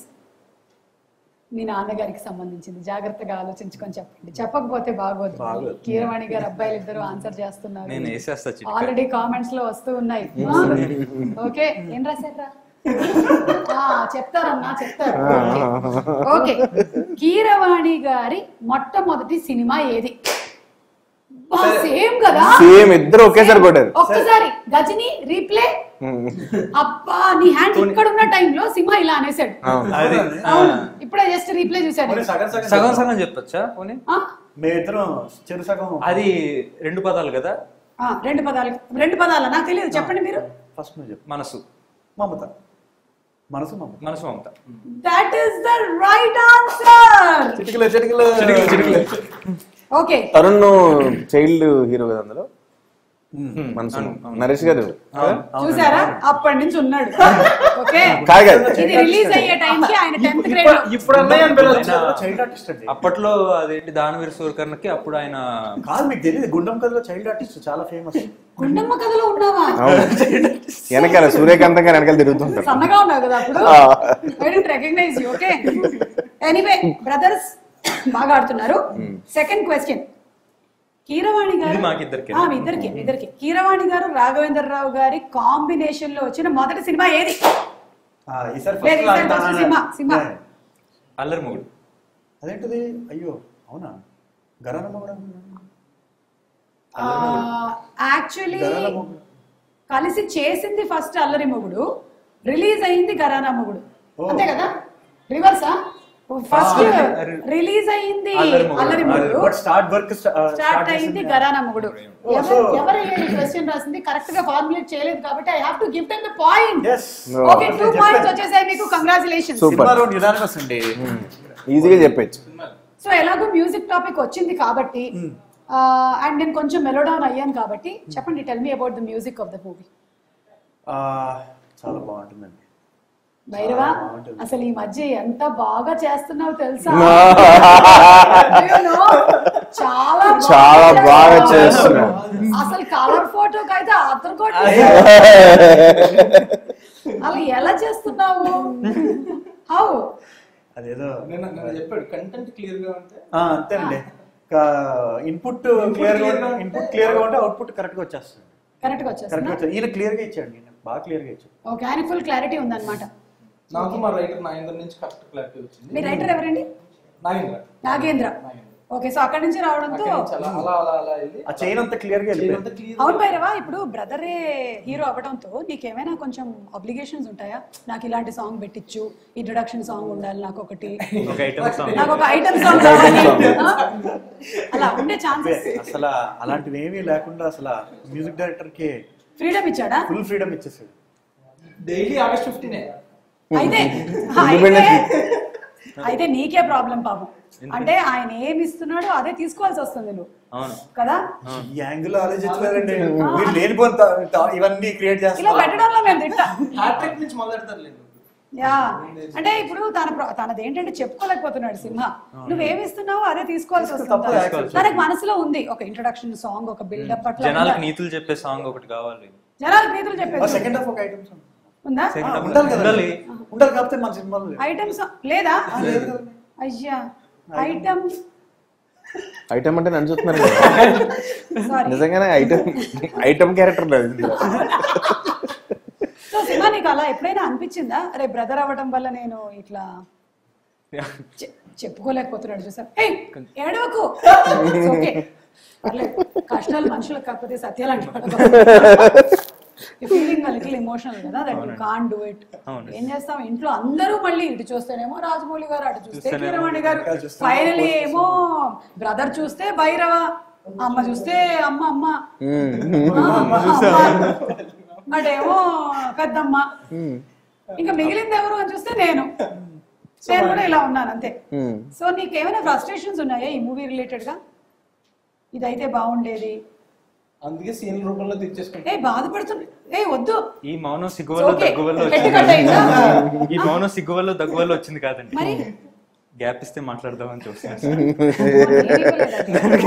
మీ నాన్నగారికి సంబంధించింది జాగ్రత్తగా ఆలోచించుకొని చెప్పండి చెప్పకపోతే బాగోదు కీరవాణి గారు అబ్బాయిలు ఇద్దరు ఆన్సర్ చేస్తున్నారు నేను వేసేస్తా చిట్కా. ఆల్రెడీ కామెంట్స్ లో వస్తూ ఉన్నాయి ఓకే ఏం రాశారా ఆ, చెప్తారన్నా చెప్తారు ఓకే కీరవాణి గారి మొట్టమొదటి సినిమా ఏది సేమ్ కదా సేమ్ ఇద్దరు ఒకేసారి కొట్టారు ఒక్కసారి గజని రీప్లే అబ్బా నీ హ్యాండ్ ఇక్కడ ఉన్న టైంలో సింహ ఇలా అనేసాడు అవును. అది అవును ఇప్పుడే జస్ట్ రీప్లే చూశాను పోనీ సగం సగం సగం సగం చెప్పొచ్చా పోనీ ఆ? మీ ఇద్దరం చెరు సగం అది రెండు పదాలు కదా ఆ, రెండు పదాలు రెండు పదాలు నాకు తెలియదు చెప్పండి మీరు ఫస్ట్ నువ్వు చెప్పు మనసు Mamata Manasu Mamata Manasu Mamata that is the right answer చిటికలు చిటికలు ఓకే తరుణ్ చైల్డ్ హీరో కదా అందులో మనసు నరేష్ గారు చూసారా అప్పటి నుంచి ఉన్నాడు ఓకే కాదు కాదు ఇది రిలీజ్ అయ్యే టైం కి ఆయన టెన్త్ గ్రేడ్ లో ఇప్పుడు అన్నయ్య అని పిల్లలు చైల్డ్ ఆర్టిస్ట్ అండి అప్పట్లో అదేంటి దానవీర సూర్కర్ణకి అప్పుడు ఆయన కాదు మీకు తెలియదు గుండం కథలో చైల్డ్ ఆర్టిస్ట్ చాలా ఫేమస్ గుండమ్మ కథలో ఉన్నావా అవును. వెనకాల సూర్యకాంతం గారు వెనకాల తిరుగుతుంటారు సన్నగా ఉన్నావు కదా అప్పుడు ఆ. I don't recognise you okay anyway brothers బాగా ఆడుతున్నారు సెకండ్ క్వశ్చన్ కీరవాణి గారు ఇది మాకిద్దరికే. ఆ, మీ ఇద్దరికి మీ ఇద్దరికి కీరవాణి గారు రాఘవేంద్రరావు గారి కాంబినేషన్ లో వచ్చిన మొదటి సినిమా ఏది ఈసారి లేదు, ఈసారి first సినిమా, సినిమా. అల్లరి మొగుడు అదేంటిది అయ్యో అవునా గరాన మొగుడు యాక్చువల్లీ గరాన మొగుడు కలిసి చేసింది ఫస్ట్ అల్లరి మొగుడు రిలీజ్ అయింది గరానా మొగుడు ఓ. అంతే కదా రివర్సా ఫస్ట్ రిలీజ్ అయింది అల్లరి మొగుడు బట్ స్టార్ట్ వర్క్ స్టార్ట్ అయింది గరానా మొగుడు ఎవరు ఎవరు ఈ క్వశ్చన్ రాసింది కరెక్ట్ గా ఫార్ములేట్ చేయలేదు కాబట్టి I have to give them the point yes okay two points వచ్చేసాయి మీకు కంగ్రాచులేషన్స్ Super. సినిమాలో నిదానమస్ అండి ఈజీగా చెప్పచ్చు సో ఎలాగో మ్యూజిక్ టాపిక్ వచ్చింది కాబట్టి అండ్ నేను కొంచెం మెలోడౌన్ అయ్యాను కాబట్టి చెప్పండి tell me about the music of the movie ఆ, చాలా బాగుంటుందండి భైరవా అసలు ఈ మధ్య ఎంత బాగా చేస్తున్నావు తెలుసా Do you know? చాలా బాగా చాలా బాగా చేస్తున్నావు. చేస్తున్నావు. అసలు కలర్ ఫోటోకి అయితే అద్దరు అలా ఎలా చేస్తున్నావు హౌ అదేదో నిన్న నిన్న చెప్పాడు కంటెంట్ క్లియర్ గా ఉంటే ఆ, అంతేనండి ఇన్పుట్ క్లియర్ గా ఉంటే ఇన్పుట్ క్లియర్ గా ఉంటే అవుట్పుట్ కరెక్ట్ గా వచ్చేస్తుంది కరెక్ట్ గా కరెక్ట్ వచ్చేస్తున్నా వచ్చేది ఈయన క్లియర్ గా ఇచ్చాడు ఈయన బాగా క్లియర్ గా ఇచ్చాడు ఓకే ఆయన ఫుల్ క్లారిటీ ఉందన్నమాట నాకు మా రైటర్ నాగేంద్ర నుంచి కరెక్ట్ క్లారిటీ వచ్చింది మీ రైటర్ ఎవరండి నాగేంద్ర నాగేంద్ర ఓకే సో అక్కడి నుంచి రావడంతో అక్కడి నుంచి అలా అలా అలా అలా వెళ్ళి ఆ చైన్ అంతా క్లియర్ గా అంత వెళ్ళిపోయింది clear అవును భైరవా ఇప్పుడు బ్రదరే హీరో అవ్వడంతో నీకేమైనా కొంచెం అబ్లిగేషన్స్ ఉంటాయా నాకు ఇలాంటి సాంగ్ పెట్టించు ఇంట్రొడక్షన్ సాంగ్ ఉండాలి నాకు ఒకటి ఒక ఐటమ్ సాంగ్ నాకు ఒక ఐటమ్ సాంగ్ కావాలి ఆ? అలా ఉండే ఛాన్సెస్ అసలు అలాంటివి ఏమీ లేకుండా అసలు మ్యూజిక్ డైరెక్టర్ కి ఫ్రీడమ్ ఇచ్చాడా ఫుల్ ఫ్రీడమ్ ఇచ్చేసాడు డైలీ ఆగస్ట్ ఫిఫ్టీనే అయితే అయితే అయితే నీకే ప్రాబ్లం పాపం అంటే ఆయన ఏమి ఇస్తున్నాడో అదే తీసుకోవాల్సి వస్తుంది నువ్వు అవును కదా ఈ యాంగిల్ ఆలోచించలేదండి మీరు లేనిపోని తా- తా- ఇవన్నీ క్రియేట్ ఇలా చేస్తారు పెట్టడంలో మేము తింటా హ్యాట్రిక్ నుంచి మొదలెడతారులేండి యా అంటే ఇప్పుడు తన ప్ర- తనది ఏంటంటే చెప్పుకోలేకపోతున్నాడు సింహ నువ్వేమి ఇస్తున్నావో అదే తీసుకోవాల్సి వస్తుంది తనకు. తనకు మనసులో ఉంది ఒక ఇంట్రొడక్షన్ సాంగ్ ఒక బిల్డప్ అట్లా జనాలకు ఉందా? నీతులు చెప్పే సాంగ్ ఒకటి కావాలి జనాలకు నీతులు చెప్పేది సెకండ్ హాఫ్ ఒక ఐటమ్స్ ఉందా Second half ఉండాలి కదా ఉండాలి. ఉండాలి కాకపోతే మన సినిమాలో లేదు. ఐటమ్స్ లేదా అయ్యా ఐటమ్ ఐటమ్ అంటే నన్ను చూస్తున్నారు సారీ నిజంగానే ఐటమ్ ఐటమ్ క్యారెక్టర్ లేదు ఇందులో. సో సినిమా నీకు అలా ఎప్పుడైనా అనిపించిందా అరే బ్రదర్ అవ్వడం వల్ల నేను ఇట్లా చె- చెప్పుకోలేకపోతున్నాడు చూసారు ఏయ్ ఏడవకు It's okay. పర్లేదు. కష్టాలు మనుషులకు కాకపోతే సత్యాలు ఫీలింగ్ లిటిల్ ఎమోషనల్ కదా that you can do it అవును. ఏం చేస్తాం ఇంట్లో అందరూ మళ్ళీ ఇటు చూస్తేనేమో రాజమౌళి గారు అటు చూస్తే చూస్తేనేమో కీరవాణి గారు ఫైనలీ ఏమో బ్రదర్ చూస్తే భైరవ అమ్మ చూస్తే అమ్మ అమ్మ ఆ, అమ్మ, అమ్మ. అటేమో పెద్దమ్మ ఇంకా మిగిలింది ఎవరు అని చూస్తే నేను నేను కూడా ఇలా ఉన్నాను అంతే Hmm. సో నీకేమైనా ఫ్రస్ట్రేషన్స్ ఉన్నాయా ఈ మూవీ రిలేటెడ్ గా ఇదైతే బాగుండేది అందుకే సీన్ రూపంలో తెచ్చేసుకుంటాం ఏ బాధపడుతున్నా ఏ వద్దు ఈ మౌనం సిగ్గు వల్ల ఓకే దగ్గు వల్ల పెట్టి వచ్చింది కట్ అయిందా ఈ మౌనం సిగ్గు వల్ల దగ్గు వల్ల వచ్చింది కాదండి మరి గ్యాప్ ఇస్తే మాట్లాడదామని చూస్తున్నాను నేను ఇవ్వలేదండి.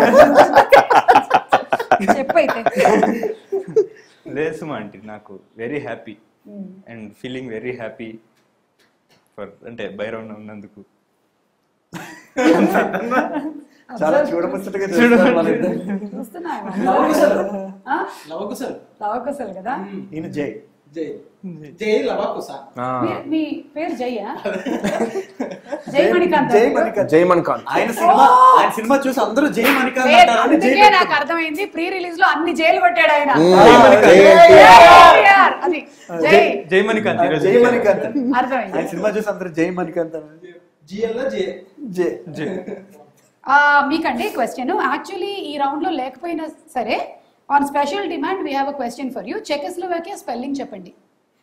చెప్పైతే లేదు సుమా ఆంటీ నాకు very happy and feeling very happy for అంటే బైరౌండ్ ఉన్నందుకు చాలా చూడముచ్చటగా చేస్తారు మన ఇద్దరు. చూస్తున్నా లవకుశలు లవకుశలు లవకసలు కదా ఈయన జై జై జై లవకుశ ఆ. మీ- మీ పేరు జయ్యా జై మణికాంత్ జై మణికాంత్ జై మన్ఖాన్ ఆయన సినిమా ఆయన సినిమా చూసి అందరూ జై మణికాంత్ పేరు అంటారని జై అందుకే నాకు అర్థమైంది ప్రీ రిలీజ్ లో అన్ని జైలు పట్టాడు ఆయన జై JR, అది జై జై మణికాంత్ ఈరోజు జై మణికాంత్ అర్థమైంది ఆయన సినిమా చూసి అందరూ జై మణికాంత్ అని జిఎల్ జే జై జై ఆ, మీకండి క్వశ్చన్ యాక్చువల్లీ ఈ రౌండ్ లో లేకపోయినా సరే on special demand we have a question for you Czechoslovakia spelling చెప్పండి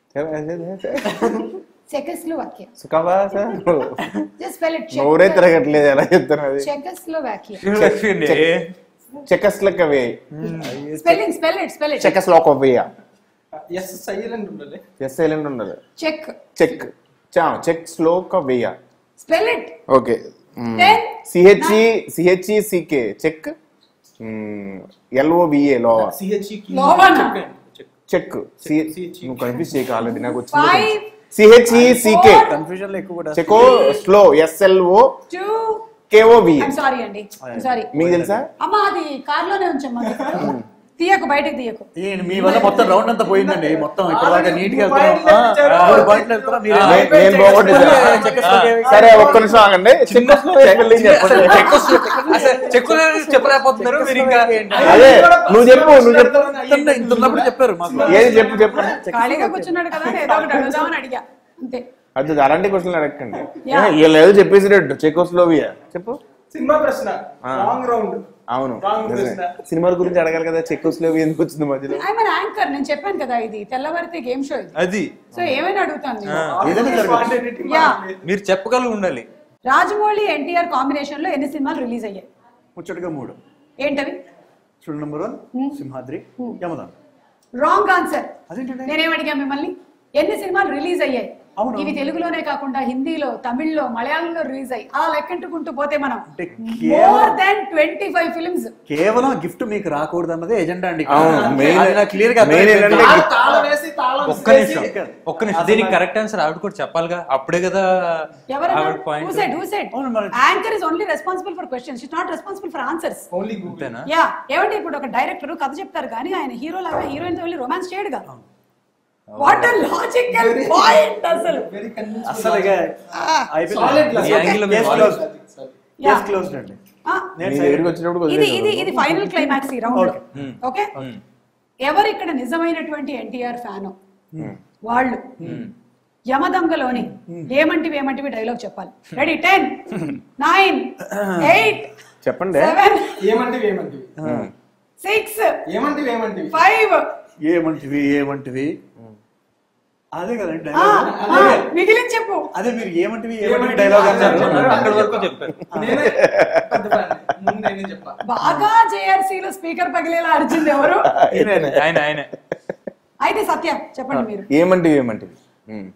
చెకెస్లోవాకియా జస్ట్ స్పెల్ ఇట్ నోరే తిరగట్లేదు ఎలా చెప్తాను అది చెకెస్లోవాకియా చెక్కస్లకవే spelling spell it spell it చెక్కస్లోకవే yes silent ఉండాలి ఎస్ సైలెంట్ ఉండదు check check check స్లోకవేయ spell it okay Then? CHE CHE CK check ఎల్ఓవిఏ లోవా CHE లోవనా? Check CHE. నువ్వు confuse చేయక already నాకు Five, వచ్చింది సిహెచ్ఈ సికే four, కన్ఫ్యూజన్ లో ఎక్కువ కూడా చెకో slow SLO two. కేఓవి I'm sorry అండి సారీ మీకు తెలుసా అమ్మా అది కార్లోనే ఉంచమ్మా తీయకు బయటకు తీయకు ఈయన మీ వల్ల మొత్తం రౌండ్ అంతా పోయిందండి మొత్తం ఇప్పుడు దాకా నీట్ గా మూడు వెళ్తున్నాం పాయింట్లు ఇచ్చారు. ఆ, మూడు పాయింట్లు వెళ్తున్నాం మీరు నే- నేను పోగొట్టేసా సరే ఒక్క నిమిషం ఆగండి చెక్ స్పెల్లింగ్ చెప్పండి చెక్కు చెప్పలేకపోతున్నారు మీరు ఇంకా అదే నువ్వు చెప్పు నువ్వు చెప్పు ఇంత- ఇంత ఉన్నప్పుడు చెప్పారు మాకు ఏది చెప్పు చెప్పండి ఖాళీగా కూర్చున్నాడు కదా అని ఏదో ఒకటి అడుగుదామని అడిగా అంతే అది అలాంటి క్వశ్చన్ అడగండి Yeah. వీళ్ళు ఏదో చెప్పేసినట్టు చెకోస్లోవియా చెప్పు సినిమా ప్రశ్న ఆ. లాంగ్ రౌండ్ అవును Wrong నిజమే. ప్రశ్న. సినిమాల గురించి అడగాలి కదా చెకోస్లోవియా ఎందుకు వచ్చింది మధ్యలో ఐ మన యాంకర్ నేను చెప్పాను కదా ఇది తెల్లవారితే గేమ్ షో ఇది అది సో ఏమైనా అడుగుతాను నేను. ఏదైనా జరగచ్చు. యా మీరు చెప్పగలిగి ఉండాలి రాజమౌళి ఎన్టీఆర్ కాంబినేషన్ లో ఎన్ని సినిమాలు రిలీజ్ అయ్యాయి ముచ్చటగా మూడు ఏంటవి చూడు నెంబర్ వన్ సింహాద్రి యమదాన్ రాంగ్ ఆన్సర్ అదేంటండి నేనేం అడిగా మిమ్మల్ని ఎన్ని సినిమాలు రిలీజ్ అయ్యాయి అవును. ఇవి తెలుగులోనే కాకుండా హిందీలో తమిళ్లో మలయాళంలో రిలీజ్ అయ్యి అలా లెక్కంటుకుంటూ పోతే మనం అంటే more than twenty five films కేవలం గిఫ్ట్ మీకు రాకూడదు అన్నదే ఎజెండా అండి అవును, main- అది నాకు క్లియర్ గా main అర్థమైపోయింది. ఏంటంటే- తాళం- తాళం వేసి తాళం ఒక్క వేసి నిమిషం ఒక్క నిమిషం దీనికి కరెక్ట్ ఆన్సర్ ఆవిడ కూడా చెప్పాలిగా అప్పుడే కదా ఆవిడ పాయింట్ అవును, మరి- anchor is only responsible for questions it not responsible for answers only Google అంతేనా యా ఏమంటే ఇప్పుడు ఒక డైరెక్టర్ కథ చెప్తారు కానీ ఆయన హీరో లాగా హీరోయిన్ తో వెళ్ళి రొమాన్స్ చేయడుగా వాట్ అ లాజికల్ పాయింట్ అసలు వెరీ కన్విన్స్ అసలు ఇక Solid అయిపోయింది. ఈ యాంగిల్ లో Case మీరు closed. Yeah. Case closed అండి ఆ, నేను మీ సైలెంట్. దగ్గరికి వచ్చినప్పుడు ఇది ఇది వదిలేయ్ ఇది ఫైనల్ క్లైమాక్స్ ఈ రౌండ్ Okay. ఓకే ఎవరు ఇక్కడ నిజమైనటువంటి ఎన్టీఆర్ ఫ్యాన్ వాళ్ళు యమదంగలోని ఏమంటివి ఏమంటివి డైలాగ్ చెప్పాలి రెడీ టెన్ నైన్ ఎయిట్ చెప్పండి సెవెన్ ఏమంటివి ఏమంటివి సిక్స్ ఏమంటివి ఏమంటివి ఫైవ్ ఏమంటివి ఏమంటివి అదే కదండి ఆ, డైలాగ్ ఆ, మిగిలిన చెప్పు అదే మీరు ఏమంటివి ఏమంటివి ఏమంటివి డైలాగ్ అన్నారు. అన్నారు అక్కడి వరకు చెప్పారు నేనే పెద్ద fan. ముందు నేనే చెప్పా బాగా జేఆర్సీలో స్పీకర్ పగిలేలా అరిచింది ఎవరు ఆయన ఆయన అయితే సత్యం చెప్పండి మీరు ఏమంటివి ఏమంటివి ఉమ్.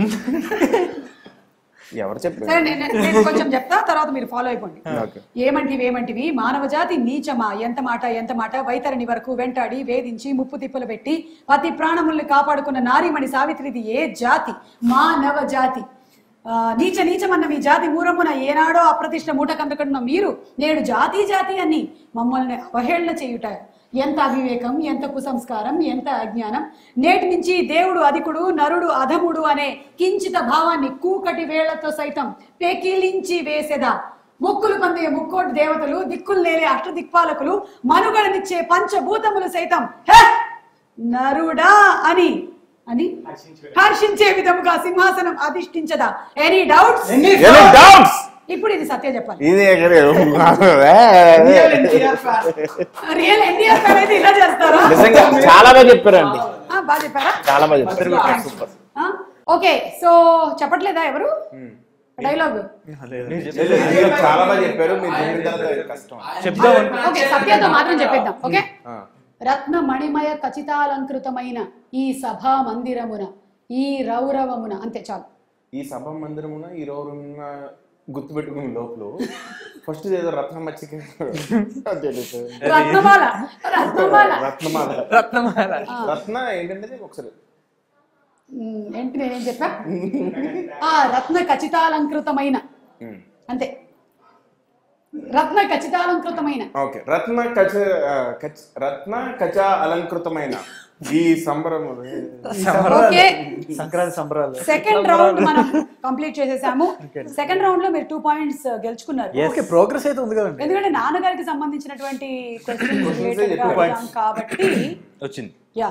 ఎవరు చెప్పారు సరే నేను నేను కొంచెం చెప్తా తర్వాత మీరు ఫాలో అయిపోండి ఓకే ఏమంటివి ఏమంటివి మానవ జాతి నీచమా ఎంత మాట ఎంత మాట వైతరిని వరకు వెంటాడి వేధించి ముప్పు తిప్పలు పెట్టి పతి ప్రాణముల్ని కాపాడుకున్న నారీమణి సావిత్రిది ఏ జాతి మానవ జాతి ఆ, నీచ నీచమన్న మీ జాతి మూరమున ఏనాడో అప్రతిష్ట మూట కందుకున్న మీరు నేడు జాతి జాతి అని మమ్మల్ని అవహేళన చేయుట ఎంత అవివేకం ఎంత కుసంస్కారం ఎంత అజ్ఞానం నేటి నుంచి దేవుడు అధికుడు నరుడు అధముడు అనే కించిత భావాన్ని కూకటి వేళ్లతో సైతం పెకిలించి వేసెదా ముక్కులు పొందే ముక్కోటి దేవతలు దిక్కులు నేలే అష్టదిక్పాలకులు మనుగడనిచ్చే పంచభూతములు సైతం "హే! నరుడా అని అని హర్షించే విధముగా సింహాసనం అధిష్ఠించదా ఎనీ డౌట్స్ Any doubts? ఇప్పుడు ఇది సత్య చెప్పాలి ఇది ఎక్కడ Real NTR fan. Real NTR fan అయితే ఇలా చేస్తారా నిజంగా చాలా బాగా చెప్పారండి ఆ, బాగా చెప్పారా చాలా బాగా చెప్పారు సూపర్ ఆ? ఓకే సో చెప్పట్లేదా ఎవరు డైలాగ్ చాలా బాగా చెప్పారు మీరు చెప్పిన తర్వాత కష్టం చెప్దాం ఓకే సత్యతో మాత్రం చెప్పేద్దాం ఓకే ఆ. రత్న మణిమయ ఖచ్చితాలంకృతమైన ఈ సభా మందిరమున ఈ రౌరవమున అంతే చాలు ఈ సభ మందిరమున ఈ రోజున్న గుర్తుపెట్టుకున్న లోపల ఫస్ట్ ఏదో రత్న మచ్చిక తెలుసు రత్నమాల రత్నమాల రత్నమాల రత్నమాల రత్న ఏంటంటే ఒకసారి ఉమ్, ఏంటి నేనేం చెప్పా ఆ రత్న ఖచ్చితాలంకృతమైన ఉమ్. అంతే రత్న ఖచ్చితాలంకృతమైన ఓకే రత్న కచ ఆ, కచ- రత్న కచ అలంకృతమైన ఈ సంబరం ఓకే సంక్రాంతి సంబరాలు సెకండ్ రౌండ్ మనం కంప్లీట్ చేసేసాము సెకండ్ రౌండ్ లో మీరు టూ పాయింట్స్ గెలుచుకున్నారు ఓకే ప్రోగ్రెస్ అయితే ఉంది కదండి ఎందుకంటే నాన్నగారికి సంబంధించినటువంటి questions Questions related గా ఎక్కువ అడిగాం కాబట్టి వచ్చింది యా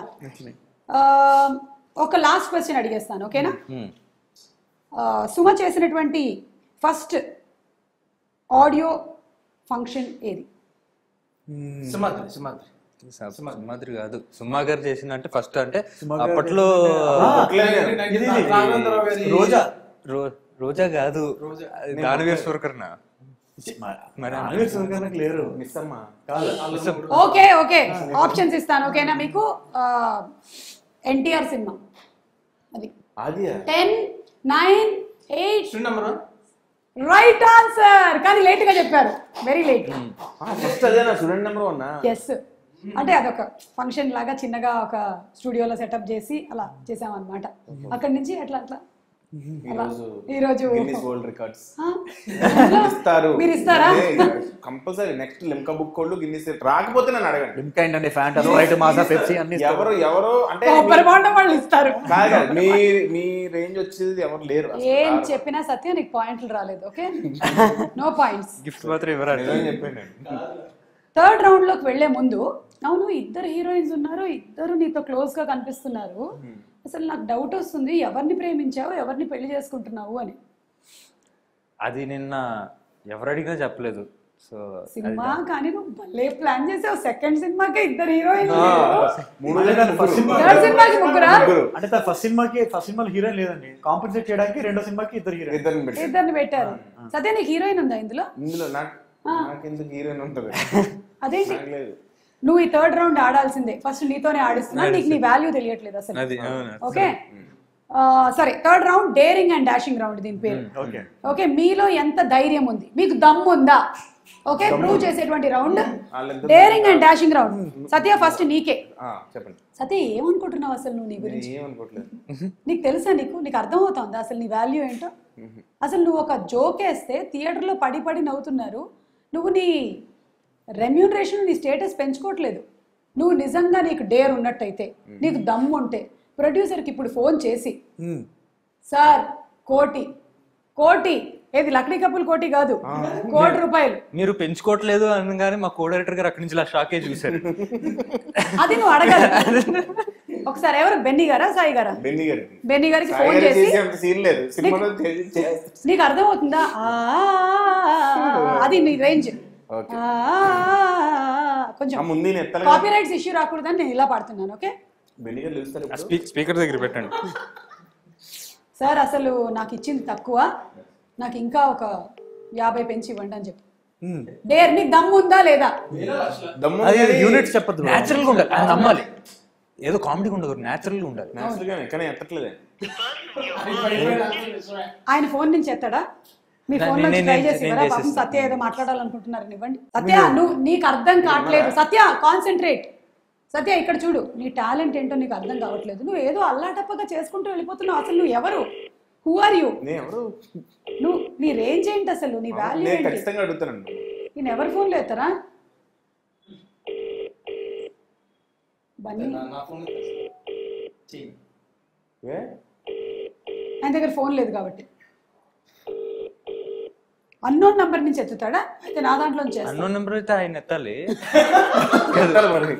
ఒక లాస్ట్ క్వశ్చన్ అడిగేస్తాను ఓకేనా Hmm. ఆ, సుమ చేసినటువంటి ఫస్ట్ ఆడియో ఫంక్షన్ ఏది సింహాద్రి సింహాద్రి సుమాద్రి కాదు సుమా గారు చేసిందంటే ఫస్ట్ అంటే సుమా గారు అప్పట్లో ఇది- రాఘవేంద్రరావు గారి రోజా రో- రోజా కాదు రోజా. అది దానవీర్ సురకర్ణ మరి ఆవిడ సునకానికి లేరు మిస్ అమ్మా ఓకే ఓకే ఆప్షన్స్ ఇస్తాను ఓకేనా మీకు ఎన్టీఆర్ సినిమా అది అది ten nine eight number one right answer కానీ లేట్ గా చెప్పారు వెరీ లేట్ ఫస్ట్ అదేనా స్టూడెంట్ నెంబర్ వన్ ఎస్ అంటే అదొక ఫంక్షన్ లాగా చిన్నగా ఒక స్టూడియోలో సెటప్ చేసి అలా చేసామన్నమాట అక్కడి నుంచి అట్లా అట్లా అలా ఈరోజు గిన్నిస్ వరల్డ్ రికార్డ్స్ ఆ? ఇస్తారు మీరు ఇస్తారా కంపల్సరీ నెక్స్ట్ లిమ్కా బుక్ వాళ్ళు గిన్నిస్ రాకపోతే నన్ను అడగండి లిమ్కైండ్ అండి ఫ్యాంటా స్ప్రైట్ మాసా పెప్సీ అన్ని ఇస్తారు. ఎవరు ఎవరు అంటే కొబ్బరి బొండం వాళ్ళు ఇస్తారు కాదు కాదు, మీ మీ రేంజ్ వచ్చేది ఎవరు లేరు అసలు. ఏం చెప్పినా సత్య నీకు పాయింట్లు రాలేదు ఓకే నో పాయింట్స్ గిఫ్ట్ మాత్రం ఇవ్వరా నిజం చెప్పాను నేను. థర్డ్ రౌండ్ లోకి వెళ్లే ముందు అవును ఇద్దరు హీరోయిన్స్ ఉన్నారు ఇద్దరు నీతో క్లోజ్ గా కనిపిస్తున్నారు అసలు నాకు డౌట్ వస్తుంది ఎవరిని ప్రేమించావు ఎవరిని పెళ్లి చేసుకుంటున్నావు అని అది నిన్న ఎవరు అడిగినా చెప్పలేదు సో సినిమా కానీ నువ్వు భలే ప్లాన్ చేసావు సెకండ్ సినిమాకే ఇద్దరు హీరోయిన్ మూడు అదే దాని ఫస్ట్ సినిమా థర్డ్ సినిమాకి ముగ్గురా ముగ్గురు అంటే తన ఫస్ట్ సినిమాకి ఫస్ట్ సినిమాలో హీరోయిన్ లేదండి కాంపెన్సేట్ చేయడానికి రెండో సినిమాకి ఇద్దరు హీరోయిన్ ఇద్దరిని పెట్టి ఇద్దరిని పెట్టారు సత్య నీకు హీరోయిన్ ఉందా ఇందులో ఇందులో నాకు నాకెందుకు హీరోయిన్ ఉంటుంది అదేంటి నాకు లేదు నువ్వు ఈ థర్డ్ రౌండ్ ఆడాల్సిందే ఫస్ట్ నీతోనే ఆడిస్తున్నా నీకు నీ వాల్యూ తెలియట్లేదు అసలు అది అవును ఓకే ఆ, సరే third round daring and dashing round దీని పేరు ఓకే ఓకే మీలో ఎంత ధైర్యం ఉంది మీకు దమ్ము ఉందా ఓకే ప్రూవ్ చేసేటువంటి రౌండ్ వాళ్ళిద్దరు- daring and dashing round Satya first నీకే ఆ, చెప్పండి సత్య ఏమనుకుంటున్నావు అసలు నువ్వు నీ గురించి నేను ఏమనుకోవట్లేదు నీకు తెలుసా నీకు నీకు అర్థమవుతుందా అసలు నీ వాల్యూ ఏంటో అసలు నువ్వు ఒక జోక్ వేస్తే థియేటర్లో పడి పడి నవ్వుతున్నారు నువ్వు నీ రెమ్యూనరేషన్ నీ స్టేటస్ పెంచుకోవట్లేదు నువ్వు నిజంగా నీకు డేర్ ఉన్నట్టయితే నీకు దమ్ము ఉంటే ప్రొడ్యూసర్కి ఇప్పుడు ఫోన్ చేసి సార్ కోటి కోటి ఏది లక్డీ కప్పులు కోటి కాదు కోటి రూపాయలు మీరు పెంచుకోవట్లేదు అనగానే మా కో డైరెక్టర్ గారు అక్కడి నుంచి ఇలా షాకే చూశారు అది నువ్వు అడగాలి ఒకసారి ఎవరు బెన్నీ గారా సాయి గారా బెన్ని గారికి బెన్నీ గారికి సాయి ఫోన్ గారికి చేసి చేసే అంత సీన్ లేదు సినిమాలో చే- చేస్తే- నీకు అర్థమవుతుందా ఆ, అది నీ రేంజ్ Okay. కొంచెం ఆ ముందు నేను ఎత్తలే కాపీ రైట్స్ ఇష్యూ రాకూడదని నేను ఇలా పాడుతున్నాను ఓకే బెన్ని గారు పిలుస్తారు ఇప్పుడు స్పీకర్ దగ్గర పెట్టండి సార్ అసలు నాకు ఇచ్చింది తక్కువ నాకు ఇంకా ఒక యాభై పెంచి ఇవ్వండి అని చెప్పు డేర్ నీకు దమ్ము ఉందా లేదా దమ్ము అది యూనిట్స్ చెప్పదు న్యాచురల్ గా ఉండాలి ఆయన నమ్మాలి ఏదో కామెడీ ఉండదు న్యాచురల్ గా ఉండాలి న్యాచురల్ గానే కానీ ఎత్తట్లేదే ఆయన ఫోన్ నుంచి ఎత్తాడా మీ నేను- ఫోన్ నుంచి నేను- ట్రై నేను- చేసి నేను ఇవ్వరా? పాపం చేసేస్తాను. సత్య ఏదో మాట్లాడాలనుకుంటున్నారు ఇవ్వండి సత్య నువ్వు నీకు అర్థం కావట్లేదు సత్య కాన్సన్ట్రేట్ సత్య ఇక్కడ చూడు నీ టాలెంట్ ఏంటో నీకు అర్థం కావట్లేదు నువ్వు ఏదో అల్లాటప్పగా చేసుకుంటూ వెళ్ళిపోతున్నావు అసలు నువ్వు ఎవరు హూ ఆర్ యూ నేను ఎవరు నువ్వు నీ రేంజ్ ఏంటి అసలు నీ వాల్యూ నేను ఏంటి ఖచ్చితంగా అడుగుతానండి నేను ఎవరి ఫోన్లో ఎత్తారా బన్నీ నా ఫోన్ చెయ్యి ఏ? ఆయన దగ్గర ఫోన్ లేదు కాబట్టి అన్నోన్ నంబర్ నుంచి ఎత్తుతాడా అయితే నా దాంట్లో నుంచి చేస్తా. అన్నో నెంబర్ అయితే ఆయన ఎత్తాలి ఎత్తాలి మరి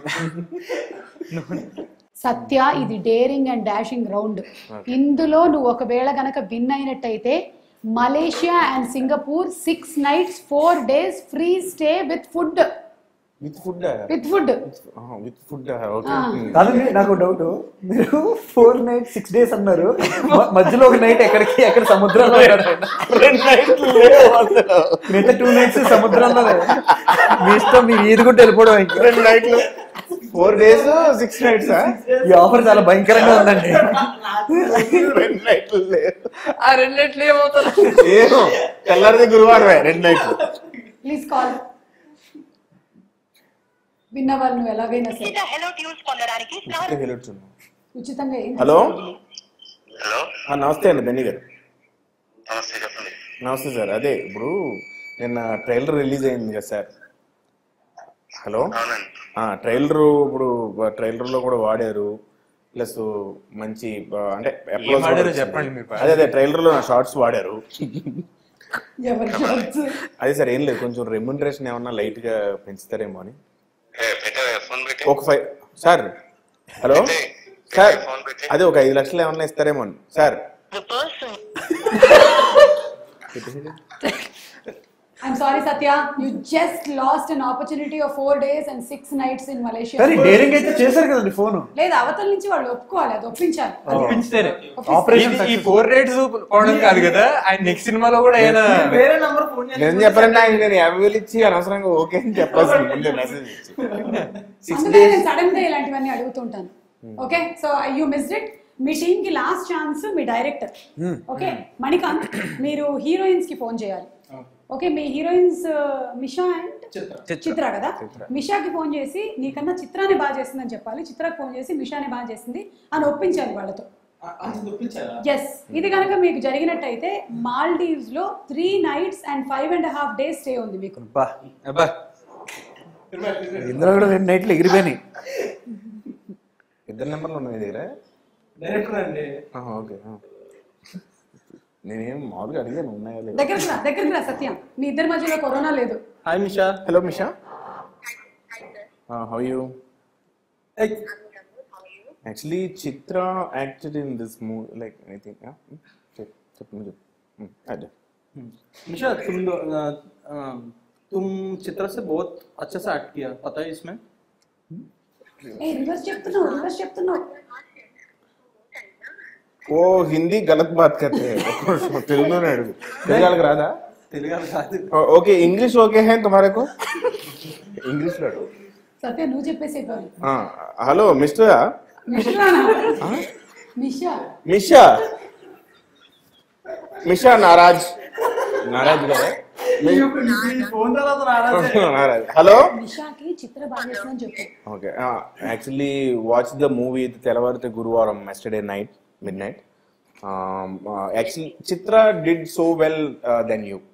సత్య ఇది డేరింగ్ అండ్ డాషింగ్ రౌండ్ ఇందులో నువ్వు ఒకవేళ గనక విన్ అయినట్టయితే Malaysia and Singapore six nights four days free stay with food with food with food with food okay కాదండి నాకు డౌట్ మీరు ఫోర్ నైట్ సిక్స్ డేస్ అన్నారు మ- మధ్యలో ఒక నైట్ ఎక్కడికి ఎక్కడ సముద్రంలో ఉన్నారు ఆయన. మిగతా టూ నైట్స్ సముద్రంలో మీ ఇష్టం మీరు ఈదుకుంటూ వెళ్ళిపోవడం ఇంకా రెండు నైట్లు ఫోర్ డేస్ సిక్స్ నైట్స్ ఈ ఆఫర్ చాలా భయంకరంగా ఉందండి రెండు నైట్లు లేవు ఆ రెండిట్లు ఏమవుతారు ఏమో తెల్లారిది గురువారమే రెండు నైట్లు ప్లీజ్ కాల్ విన్న వాళ్ళు నువ్వు ఎలాగైనా సరే హలో ట్యూన్స్ పొందడానికి స్టార్ హలో చూడు ఉచితంగా ఏం హలో హలో ఆ, నమస్తే అండి బెన్నీ గారు నమస్తే చెప్పండి నమస్తే సార్ అదే ఇప్పుడు నిన్న ట్రైలర్ రిలీజ్ అయింది కదా సార్ హలో అవునండి ట్రైలర్ ఇప్పుడు ట్రైలర్ లో కూడా వాడారు ప్లస్ మంచి ఆ, అంటే applause కూడా వాడారో వచ్చింది. చెప్పండి మీరు. అదే అదే ట్రైలర్ లో నా షార్ట్స్ వాడారు ఎవరి shots? అదే సార్ ఏం లేదు కొంచెం రెమ్యునరేషన్ ఏమన్నా లైట్ గా పెంచుతారేమో అని ఏ, పెట్టవే ఫోన్ పెట్టి ఒక ఫైవ్ సార్ హలో సార్ అదే ఒక ఐదు లక్షలు ఏమన్నా ఇస్తారేమో అని sir the person I'm sorry, Satya. You just lost an opportunity of four days and six nights in Malaysia. కానీ డేరింగ్ అయితే చేశారు కదండి ఫోన్ లేదు అవతల నుంచి వాళ్ళు ఒప్పుకోవాలి అది ఒప్పించాలి ఒప్పించితేనే ఆపరేషన్ ఈ ఫోర్ రేట్స్ పోవడం కాదు కదా ఆయన నెక్స్ట్ సినిమాలో కూడా ఆయన వేరే నంబర్ ఫోన్ నేను చెప్పాలంటే ఆయన నేను యాభై వేలు ఇచ్చి అనవసరంగా ఓకే అని చెప్పాల్సింది ముందే మెసేజ్ ఇచ్చి సిక్స్ అందుకే నేను సడన్ గా ఇలాంటివన్నీ అడుగుతుంటాను okay so you missed it మీ టీమ్ కి లాస్ట్ ఛాన్స్ మీ డైరెక్టర్ ఓకే మణికాంత్ మీరు హీరోయిన్స్ కి ఫోన్ చేయాలి ఓకే మీ హీరోయిన్స్ మిషా అండ్ చిత్ర చిత్ర కదా మిషాకి ఫోన్ చేసి నీకన్నా చిత్రాన్ని బాగా చేసిందని చెప్పాలి చిత్రకి ఫోన్ చేసి మిషాని బాగా చేసింది అని ఒప్పించాలి వాళ్ళతో అంత చూపించారా ఎస్ ఇది కనుక మీకు జరిగినట్టయితే మాల్డీవ్స్ లో three nights and five and half days stay ఉంది మీకు బా అబ్బా ఇందులో కూడా రెండు నైట్లు ఎగిరిపోయినాయి ఇద్దరు నెంబర్లు ఉన్నాయి మీ దగ్గర డైరెక్టర్ అండి ఆహా, ఓకే ఆ. నేనేం మామూలుగా అడిగాను ఉన్నాయా లేదా దగ్గరికి రా దగ్గరికి రా సత్యం మీ ఇద్దరి మధ్యలో కరోనా లేదు hi Misha hello Misha how you actually Chitra acted in this movie like anything చెప్పండి చెప్పు అదే निशा तुम दो- अ, अ, तुम चित्र से बहुत अच्छा से एक्ट किया पता है इसमें ఏ రివర్స్ చెప్తున్నావు రివర్స్ చెప్తున్నావు ఓ హిందీ గలత్ బాత్ కర్తే హై తెలుగులోనే అడుగు తెలుగు వాళ్ళకి రాదా तेलुगु కాదు ఓకే ఇంగ్లీష్ ఓకే హై తుమారే కో ఇంగ్లీష్ లో అడుగు సత్య నువ్వు చెప్పేసి హలో మిస్టర్ నిషా మిషా మిషా నారాజ్ నారాజ్ కదా ఫోన్ తర్వాత రారాజే నారాజ్ హలో నిషాకి చిత్ర బాగా చేసిందని చెప్పు okay actually watch the movie తెల్లవారితే గురువారం yesterday night midnight actually Chitra did so well then you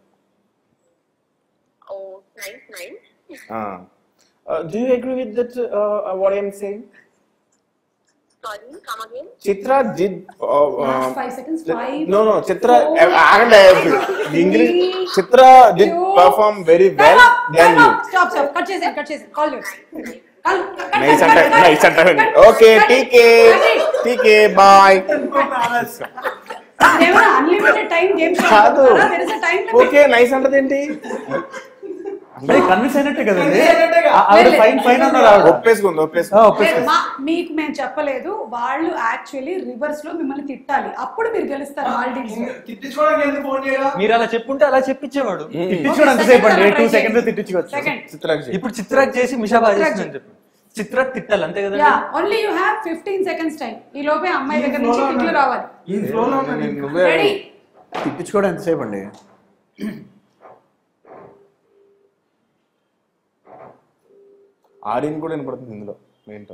Oh, nice, nice. Do you agree with that what I'm saying Sorry, come again. Chitra did Last five seconds. Five, no no Chitra four, ఆగండి English three, Chitra did two, perform very Time well up, then time you up. Stop, stop. Kut చేసేయండి, kut చేసేయండి. Call you. Call- cut, cut, nice cut, అంటే cut, cut, nice అంటే cut, cut, okay cut it, టీకే cut it. టీకే bye ఇదేమైనా unlimited time game show కాదు అనుకుంటున్నారా? There is a time limit. Okay nice అంటదేంటి కన్విన్స్ అయినట్టే కదండి Convince అయినట్టేగా. ఆ- ఆవిడ లేదు, ఫైన్ ఫైన్ లేదు. అన్నారు ఆవిడ ఒప్పేసుకుంది ఆ, ఒప్పేసుకుంది లేదు, ఒప్పేసుకో. మా- మీకు మేము చెప్పలేదు వాళ్ళు యాక్చువల్లీ రివర్స్ లో మిమ్మల్ని తిట్టాలి అప్పుడు మీరు గెలుస్తారు మాల్డీవ్స్ తిట్టించుకోవడానికి ఎందుకు ఫోన్ చేయడం మీరు అలా చెప్పుంటే అలా చెప్పించేవాడు తిట్టించుకోవడం అంతసేపు అండి టూ సెకండ్స్ తిట్టించుకోవచ్చు సెకండ్ చిత్రాక్షి ఇప్పుడు చిత్రాక్ చేసి మిషా బాగా చేసిందని చెప్పు చిత్రాక్ తిట్టాలి అంతే కదా yeah only you have fifteen seconds time ఈ లోపే అమ్మాయి దగ్గర నుంచి తిట్లు రావాలి ఈ ఫ్లోలో ఉన్నాను నువ్వే రెడీ తిట్టించుకోవడం ఎంతసేపు అండి ఆడియన్ కూడా వినపడుతుంది ఇందులో ఏంటో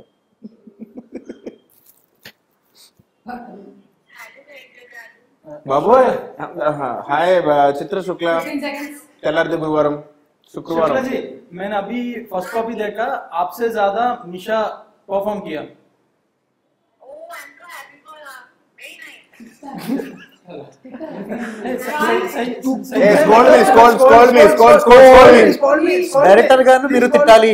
బాబోయ్ hi Chitra Shukla fifteen seconds తెల్లారితే గురువారం శుక్రవారం शुक्ला जी मैंने अभी फर्स्ट कॉपी देखा आपसे ज्यादा निशा परफॉर्म किया Oh, I'm so happy for her. Very nice. सही सही सही Hey, scold me, scold, scold me, scold, scold, scold me. Director గారు మీరు తిట్టాలి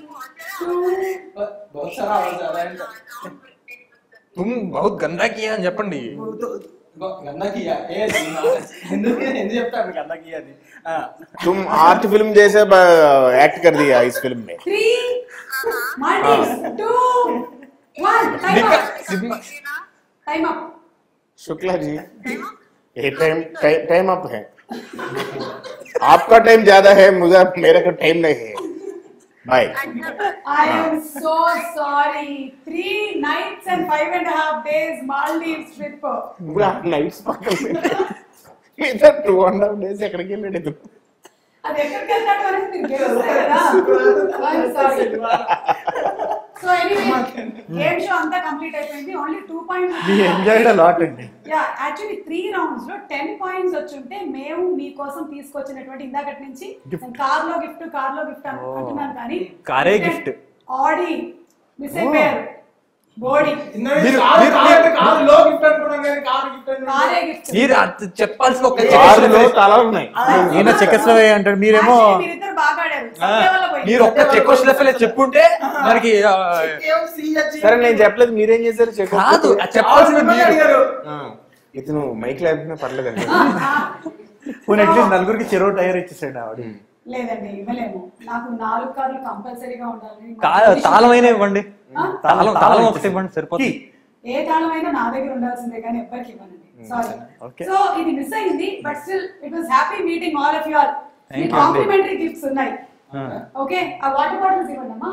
बहुत सारा आवाज आ रहा है इनका। తుమ్ బహుత్ గందా కియా అని చెప్పండి गंदा किया ए ఎందుకు ఎందుకు చెప్తాను గందా किया అని ఆ, तुम आर्ट फिल्म जैसे एक्ट कर दिया इस फिल्म में three Maldives two one time up time up Shukla ji ये टाइम टाइम अप है आपका टाइम ज्यादा है मुझे मेरा का टाइम नहीं है bye I am so sorry. Three nights and five and a half days Maldives trip. Nights పక్కన మిగతా టూ అండ్ హాఫ్ డేస్ ఎక్కడికి వెళ్ళాడు ఇతను అది ఎక్కడికి వెళ్తాడు అనేది మీరు గెలుస్తారు కదా I'm sorry. So anyway game show అంతా కంప్లీట్ అయిపోయింది ఓన్లీ టూ మీ ఎంజాయ్డ్ లాట్ అండి యా యాక్చువల్లీ త్రీ రౌండ్స్ లో టెన్ పాయింట్స్ వచ్చుంటే మేము మీకోసం తీసుకొచ్చినటువంటి ఇందాకటి నుంచి కార్ లో గిఫ్ట్ కార్ లో గిఫ్ట్ అనుకుంటున్నాను కానీ కారే gift. ఆడి మిస్ అయిపోయారు బోడీ ఇందాక మీరు- కారు- మీరు- కారు అంటే కారు లో గిఫ్ట్ అనుకున్నాం కానీ కారు గిఫ్ట్ కారే గిఫ్ట్ మీరు అంత చెప్పాల్సిన ఒక కారులో తల ఉన్నాయి ఈయన చెక్కస్లవే అంటాడు మీరేమో మీరిద్దరు బాగా ఆడారు ఆ, సత్య వల్ల పోయింది. మీరు ఒక్క చెక్కోస్లెఫలే చెప్పుంటే మనకి ఆ, సరే నేను చెప్పలేదు మీరేం చేశారు చెప్పు. కాదు ఆ చెప్పాల్సింది మీరు అడిగారు ఆ, ఇతను మైక్ లేకపోయినా పర్లేదండి ఆ, ఆ. పోనీ అట్లీస్ట్ నలుగురికి చెరువు టైర్ ఇచ్చేసాడు ఆవిడ లేదండి ఇవ్వలేము నాకు నాలుగు కార్లు కంపల్సరీగా ఉండాలి తా- తాళం అయినా ఇవ్వండి ఆ? తాళం తాళం ఒకటి ఇవ్వండి సరిపోతుంది ఏ తాళం అయినా నా దగ్గర ఉండాల్సిందే కానీ ఎవ్వరికి ఇవ్వనండి సారీ Okay. సో ఇది మిస్ అయింది but still it was happy meeting all of you all మీ Thank you. కాంప్లిమెంటరీ గిఫ్ట్స్ ఉన్నాయి ఆ. ఓకే ఆ వాటర్ బాటిల్స్ ఇవ్వండి అమ్మా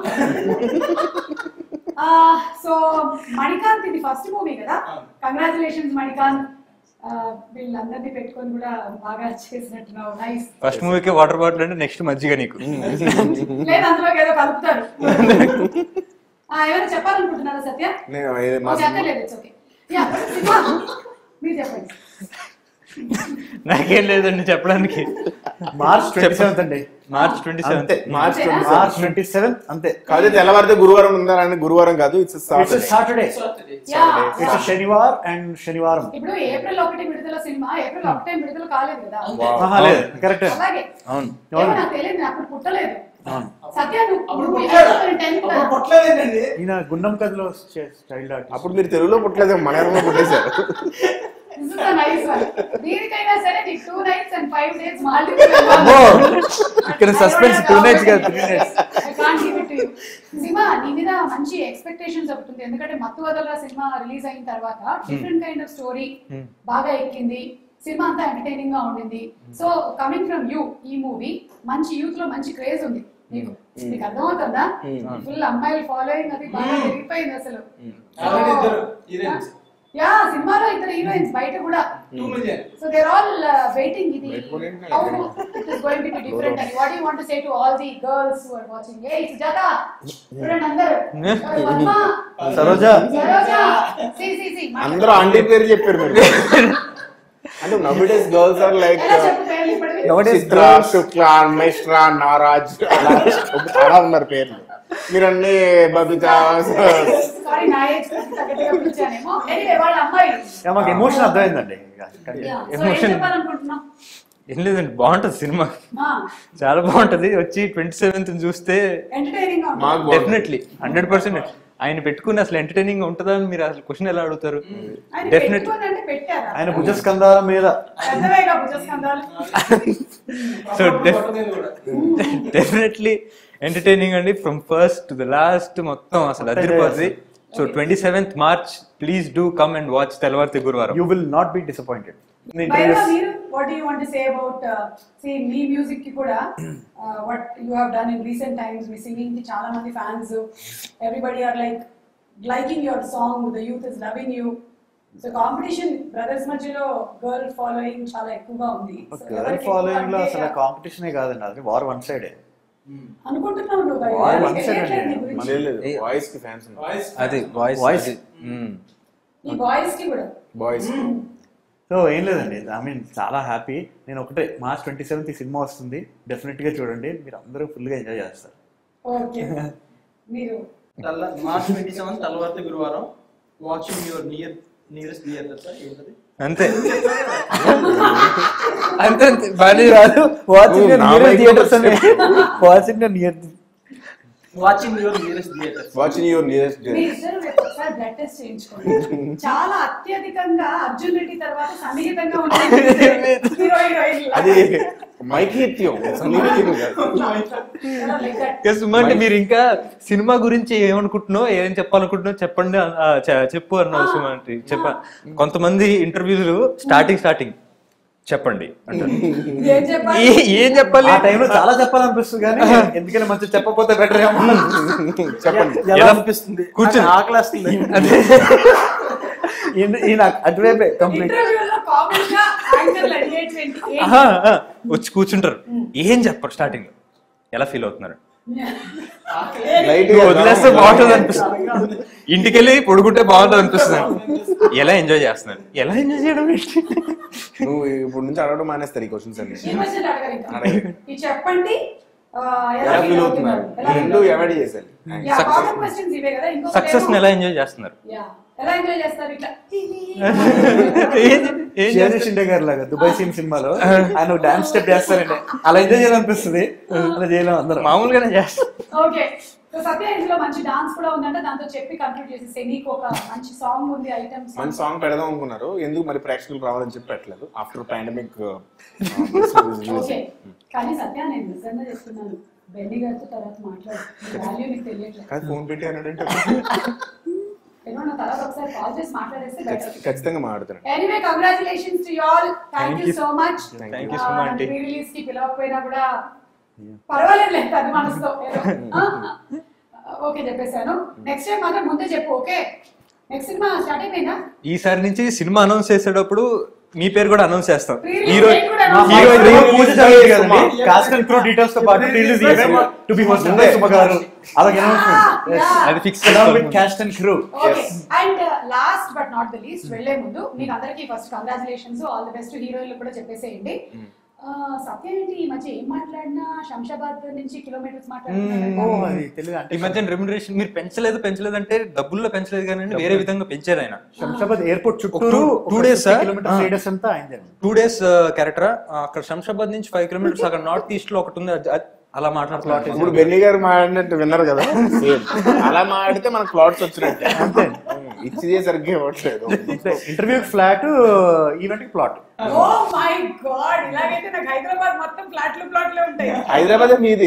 సో మణికాంత్ ఇది ఫస్ట్ మూవీ కదా కంగ్రాచులేషన్స్ మణికాంత్ ఆ, వీళ్ళందరినీ పెట్టుకొని కూడా బాగా చేసినట్టున్నావు నైస్ ఫస్ట్ మూవీకి వాటర్ బాటిల్ అంటే నెక్స్ట్ మజ్జిగ నీకు లేదు అందులోకి ఏదో కలుపుతారు ఆ, ఏమైనా చెప్పాలనుకుంటున్నారా సత్య నేను ఏ- మా ఓకే అక్కర్లేదు ఇట్స్ ఓకే యా సినిమా మీరు చెప్పండి నాకేం లేదండి చెప్పడానికి మార్చ్ ట్వంటీ సెవెంత్ అండి మార్చ్ ట్వంటీ అంతే సెవెంత్ మార్చ్ అంతేనా? ట్వంటీ మార్చ్ ట్వంటీ సెవెంత్ అంతే కాదు తెల్లవారితే గురువారం ఉందని గురువారం కాదు it's it's Saturday Saturday yeah it's శనివార్ అండ్ శనివారం ఇప్పుడు ఏప్రిల్ ఒకటి విడుదల సినిమా ఏప్రిల్ ఒకటే విడుదల కాలేదు కదా ఆహా, లేదు కరెక్ట్ అలాగే అవును ఏమో నాకు తెలియదు నేను అప్పుడు పుట్టలేదు సత్య నువ్వు అప్పుడు నువ్వు పుట్టాడు. actually tenth అప్పుడు పుట్టలేదండి ఈయన గుండం కథలో చైల్డ్ ఆర్టిస్ట్ అప్పుడు మీరు తెలుగులో పుట్టలేదు మలయాళంలో పుట్టేశారు This is a nice one. దీనికైనా సరే నీకు two nights and five days అమ్మో! ఇక్కడ suspense two nights కాదు, three nights. సినిమా నీ మీద మంచి ఎక్స్పెక్టేషన్స్ ఒకటి ఉంది ఎందుకంటే మత్తు వదలరా సినిమా రిలీజ్ అయిన తర్వాత డిఫరెంట్ కైండ్ ఆఫ్ స్టోరీ బాగా ఎక్కింది సినిమా అంతా ఎంటర్టైనింగ్ గా ఉండింది సో కమింగ్ ఫ్రమ్ యూ ఈ మూవీ మంచి యూత్ లో మంచి క్రేజ్ ఉంది నీకు నీకు అర్థమవుతుందా ఫుల్ అమ్మాయిల ఫాలోయింగ్ అది బాగా పెరిగిపోయింది అసలు Already ఇద్దరు heroines. యా సినిమాలో ఇద్దరు హీరోయిన్స్ బయట కూడా two million So they're all uh, waiting. ఇది Wait for it. how it is going to be different. And what do you want to say to all the girls who are watching? Hey, Sujata, చూడండి అందరూ. Varma, Saroja Saroja, see, see, see. అందరూ aunty పేరు చెప్పారు మీరు అంటే నవ్విడేస్ girls are like ఎలా చెప్పు పేర్లు ఇప్పటివి? Nowadays చిత్ర girls- శుక్ల మైష్ట్రా నారాజ్ అలా చాలా ఉన్నారు పేర్లు మీరు అన్ని బబిత Sorry, నా age కి తగ్గట్టుగా పిలిచానేమో. Anyway, వాళ్ళ అమ్మాయిలు. యా, మాకు ఎమోషన్ అర్థమైందండి Yeah. So, ఏం Emotion. చెప్పాలనుకుంటున్నాం? ఏం లేదండి బాగుంటది సినిమా Ah, చాలా బాగుంటది వచ్చి ట్వంటీ సెవెంత్ చూస్తే entertaining గా ఉంటుంది. మాకు డెఫినెట్లీ హండ్రెడ్ పర్సెంట్ ఆయన పెట్టుకుని అసలు ఎంటర్టైనింగ్ ఉంటుందా అని మీరు అసలు క్వశ్చన్ ఎలా అడుగుతారు ఆయన డెఫినెట్ పెట్టుకోని అంటే పెట్టారా? ఆయన భుజస్కంధాల మీద పెద్దవేగా భుజస్కంధాలు. సో కొట్టలేదు కూడా డెఫినెట్లీ ఎంటర్టైనింగ్ అండి from first to the last మొత్తం అసలు అదిరిపోతుంది so twenty seventh March please do come and watch తెల్లవారితే గురువారం you will not be disappointed Bhairava, మీరు what do you want to say about uh, see మీ music కి కూడా uh, what you have done in recent times మీ singing కి చాలా మంది fans everybody are like liking your song the youth is loving you so competition brothers మధ్యలో girl following చాలా ఎక్కువగా ఉంది So, గర్ల్ ఎవరికి ఎక్కువ ఫాలోయింగ్ లో అంటే, అసలు కాంపిటీషనే కాదండి అది వార్ వన్ సైడే అనుకుంటున్నావు నువ్వు భయ్యా. Why నీకు one side తెలియట్లేదు నీ అంటే? గురించి. లేదు వాయిస్ కి ఫ్యాన్స్ వాయిస్ అది వాయిస్ Voice. ఈ బాయ్స్ కి కూడా బాయ్స్ సో ఏం లేదండి ఐ మీన్ చాలా హ్యాపీ నేను ఒకటే మార్చ్ ట్వంటీ సెవెంత్ ఈ సినిమా వస్తుంది డెఫినెట్ గా చూడండి మీరు అందరూ ఫుల్ గా ఎంజాయ్ చేస్తారు ఓకే మీరు తెల్ల మార్చ్ ట్వంటీ సెవెన్ తెల్లవారితే గురువారం watching your near nearest near sir ఏంటది అంతే అంతే అంతే బాగా కాదు వాచింగ్ నువ్వు నా నియర్ mic థియేటర్స్ లో అని watching near watching your nearest theatre watching your nearest మీ ఇద్దరు రేపు ఒకసారి బ్లడ్ టెస్ట్ చేయించుకోండి చాలా అత్యధికంగా అర్జున్ రెడ్డి తర్వాత సన్నిహితంగా ఉంటుంది హీరో హీరోయిన్ అది మైకిత్యం సన్నిహిత్యం కాదు సుమంటే మీరు ఇంకా సినిమా గురించి ఏమనుకుంటున్నావు ఏం చెప్పాలనుకుంటున్నావు చెప్పండి ఆ, చె- చెప్పు అన్నారు సుమంటి చెప్ప కొంతమంది ఇంటర్వ్యూలు స్టార్టింగ్ స్టార్టింగ్ చెప్పండి అంటారు ఏం చెప్పాలి ఏ- ఏం చెప్పాలి ఆ టైంలో చాలా చెప్పాలనిపిస్తుంది కానీ ఎందుకని మంచి చెప్పకపోతే బెటర్ ఏమో చెప్పండి ఎలా అనిపిస్తుంది కూర్చొని. ఆకలేస్తుంది ఈయన- ఈయన అటువైపే కంప్లీట్ ఇంటర్వ్యూలో కామన్ గా యాంకర్లు అడిగేటువంటి ఏంటి? ఆహా, ఆ, వచ్చి కూర్చుంటారు ఏం చెప్పరు స్టార్టింగ్ లో ఎలా ఫీల్ అవుతున్నారు లైట్ నువ్వు వదిలేస్తే బాగుంటుంది అనిపిస్తుంది ఇంటికి వెళ్ళి పడుకుంటే బాగుంటుంది అనిపిస్తుంది ఎలా ఎంజాయ్ చేస్తున్నారు ఎలా ఎంజాయ్ చేయడం ఏంటి? నువ్వు ఇప్పుడు నుంచి అడగడం మానేస్తారు ఈ క్వశ్చన్స్ అన్ని ఈ క్వశ్చన్ అడగరు ఇంకా. అడగరు. ఇది చెప్పండి ఆ, ఎలా ఎలా feel ఫీల్ అవుతున్నారు? అవుతున్నారు ఎలా రెండు feel అవాయిడ్ చేశారు యా, Success. కామన్ క్వశ్చన్స్ ఇవే కదా ఇంకొకటి సక్సెస్ ని ఏమో- ఎలా ఎంజాయ్ చేస్తున్నారు యా, ఎలా ఎంజాయ్ చేస్తారు ఇట్లా ఏం- ఏం షేర్ చేస్తారు? షిండే గారు లాగా దుబాయ్ సీన్ సినిమాలో ఆయన డాన్స్ స్టెప్ చేస్తారండి అలా ఎంజాయ్ చేయాలనిపిస్తుంది అలా చేయలేం అందరం మామూలుగానే చేస్తారు ఓకే సో సత్య ఇందులో మంచి డాన్స్ కూడా ఉందంటే దాంతో చెప్పి కంప్లీట్ చేసి నీకు ఒక మంచి సాంగ్ ఉంది ఐటమ్స్ మంచి సాంగ్ పెడదాం అనుకున్నారు ఎందుకు మరి ప్రేక్షకులు రావాలని చెప్పి పెట్టలేదు ఆఫ్టర్ పాండమిక్ ఓకే కానీ సత్య నేను నిజంగా చెప్తున్నాను బెల్లి గారితో తర్వాత మాట్లాడు వాల్యూ నీకు తెలియట్లేదు కాదు ఫోన్ పెట్టి అన్నాడంటే ఏమో నా తర్వాత ఒకసారి కాల్ చేసి మాట్లాడేస్తే బెటర్ ఖచ్చితంగా మాట్లాడుతున్నాను anyway congratulations to all thank you so much Thank you so much, aunty. Pre release కి పిలవకపోయినా కూడా పర్వాలేదు అది మనసుతో ఓకే చెప్పేశాను నెక్స్ట్ టైం మాత్రం ముందే చెప్పు ఓకే నెక్స్ట్ సినిమా స్టార్ట్ అయిపోయిందా ఈసారి నుంచి సినిమా అనౌన్స్ చేసేటప్పుడు మీ పేరు కూడా అనౌన్స్ చేస్తాం Pre-release హీరో date కూడా మా announce హీరో చేస్తాం. హీరో పూజ జరిగేది కదండి కాస్ట్ అండ్ క్రూ డీటెయిల్స్ తో పాటు release to be host Suma గారు అలాగే అనౌన్స్మెంట్ Yeah. అది fix with cast and crew okay and last but not the least వెళ్లే ముందు మీకు అందరికీ first congratulations all the best హీరోయిన్లు కూడా చెప్పేసేయండి ఆ, సత్య ఏంటి ఈ మధ్య ఏం మాట్లాడినా శంషాబాద్ నుంచి కిలోమీటర్స్ ఓ మాట్లాడుతున్నారు అది తెలియదు అంటే ఈ మధ్య రెమ్యునరేషన్ మీరు పెంచలేదు పెంచలేదు అంటే డబ్బుల్లో పెంచలేదు కానీ వేరే విధంగా పెంచారు ఆయన శంషాబాద్ ఎయిర్పోర్ట్ చుట్టూ two- two days, sir? Kilometre Ah. Radius అంతా అయిందండి టూ డేస్ క్యారెక్టర్ అక్కడ శంషాబాద్ నుంచి ఫైవ్ కిలోమీటర్స్ అక్కడ నార్త్ ఈస్ట్ లో ఒకటి ఉంది అది- అది అలా మాట్లాడుతున్నారు ఇప్పుడు బెన్నీ గారు మాడినట్టు విన్నారు కదా సేమ్ అలా మాడితే మనకు ప్లాట్స్ వచ్చినట్టే ఇచ్చి సరిగ్గా ఇవ్వట్లేదు interview flat event plot oh my god ఇలాగైతే నాకు హైదరాబాద్ మొత్తం ఫ్లాట్లు ఫ్లాట్లే ఉంటాయి హైదరాబాద్ మీది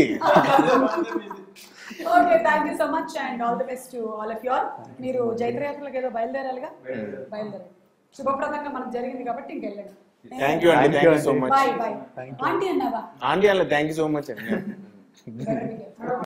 okay thank you so much and all the best to all of your మీరు జైత్రయాత్రలకు ఏదో బయలుదేరాలిగా బయలుదేరాలి శుభప్రదంగా మనకు జరిగింది కాబట్టి ఇంకెళ్ళండి థ్యాంక్ యూ అండి thank you so much bye bye aunty అన్నావా ఆంటీ అలా థ్యాంక్ యూ సో మచ్ అండి Better be careful.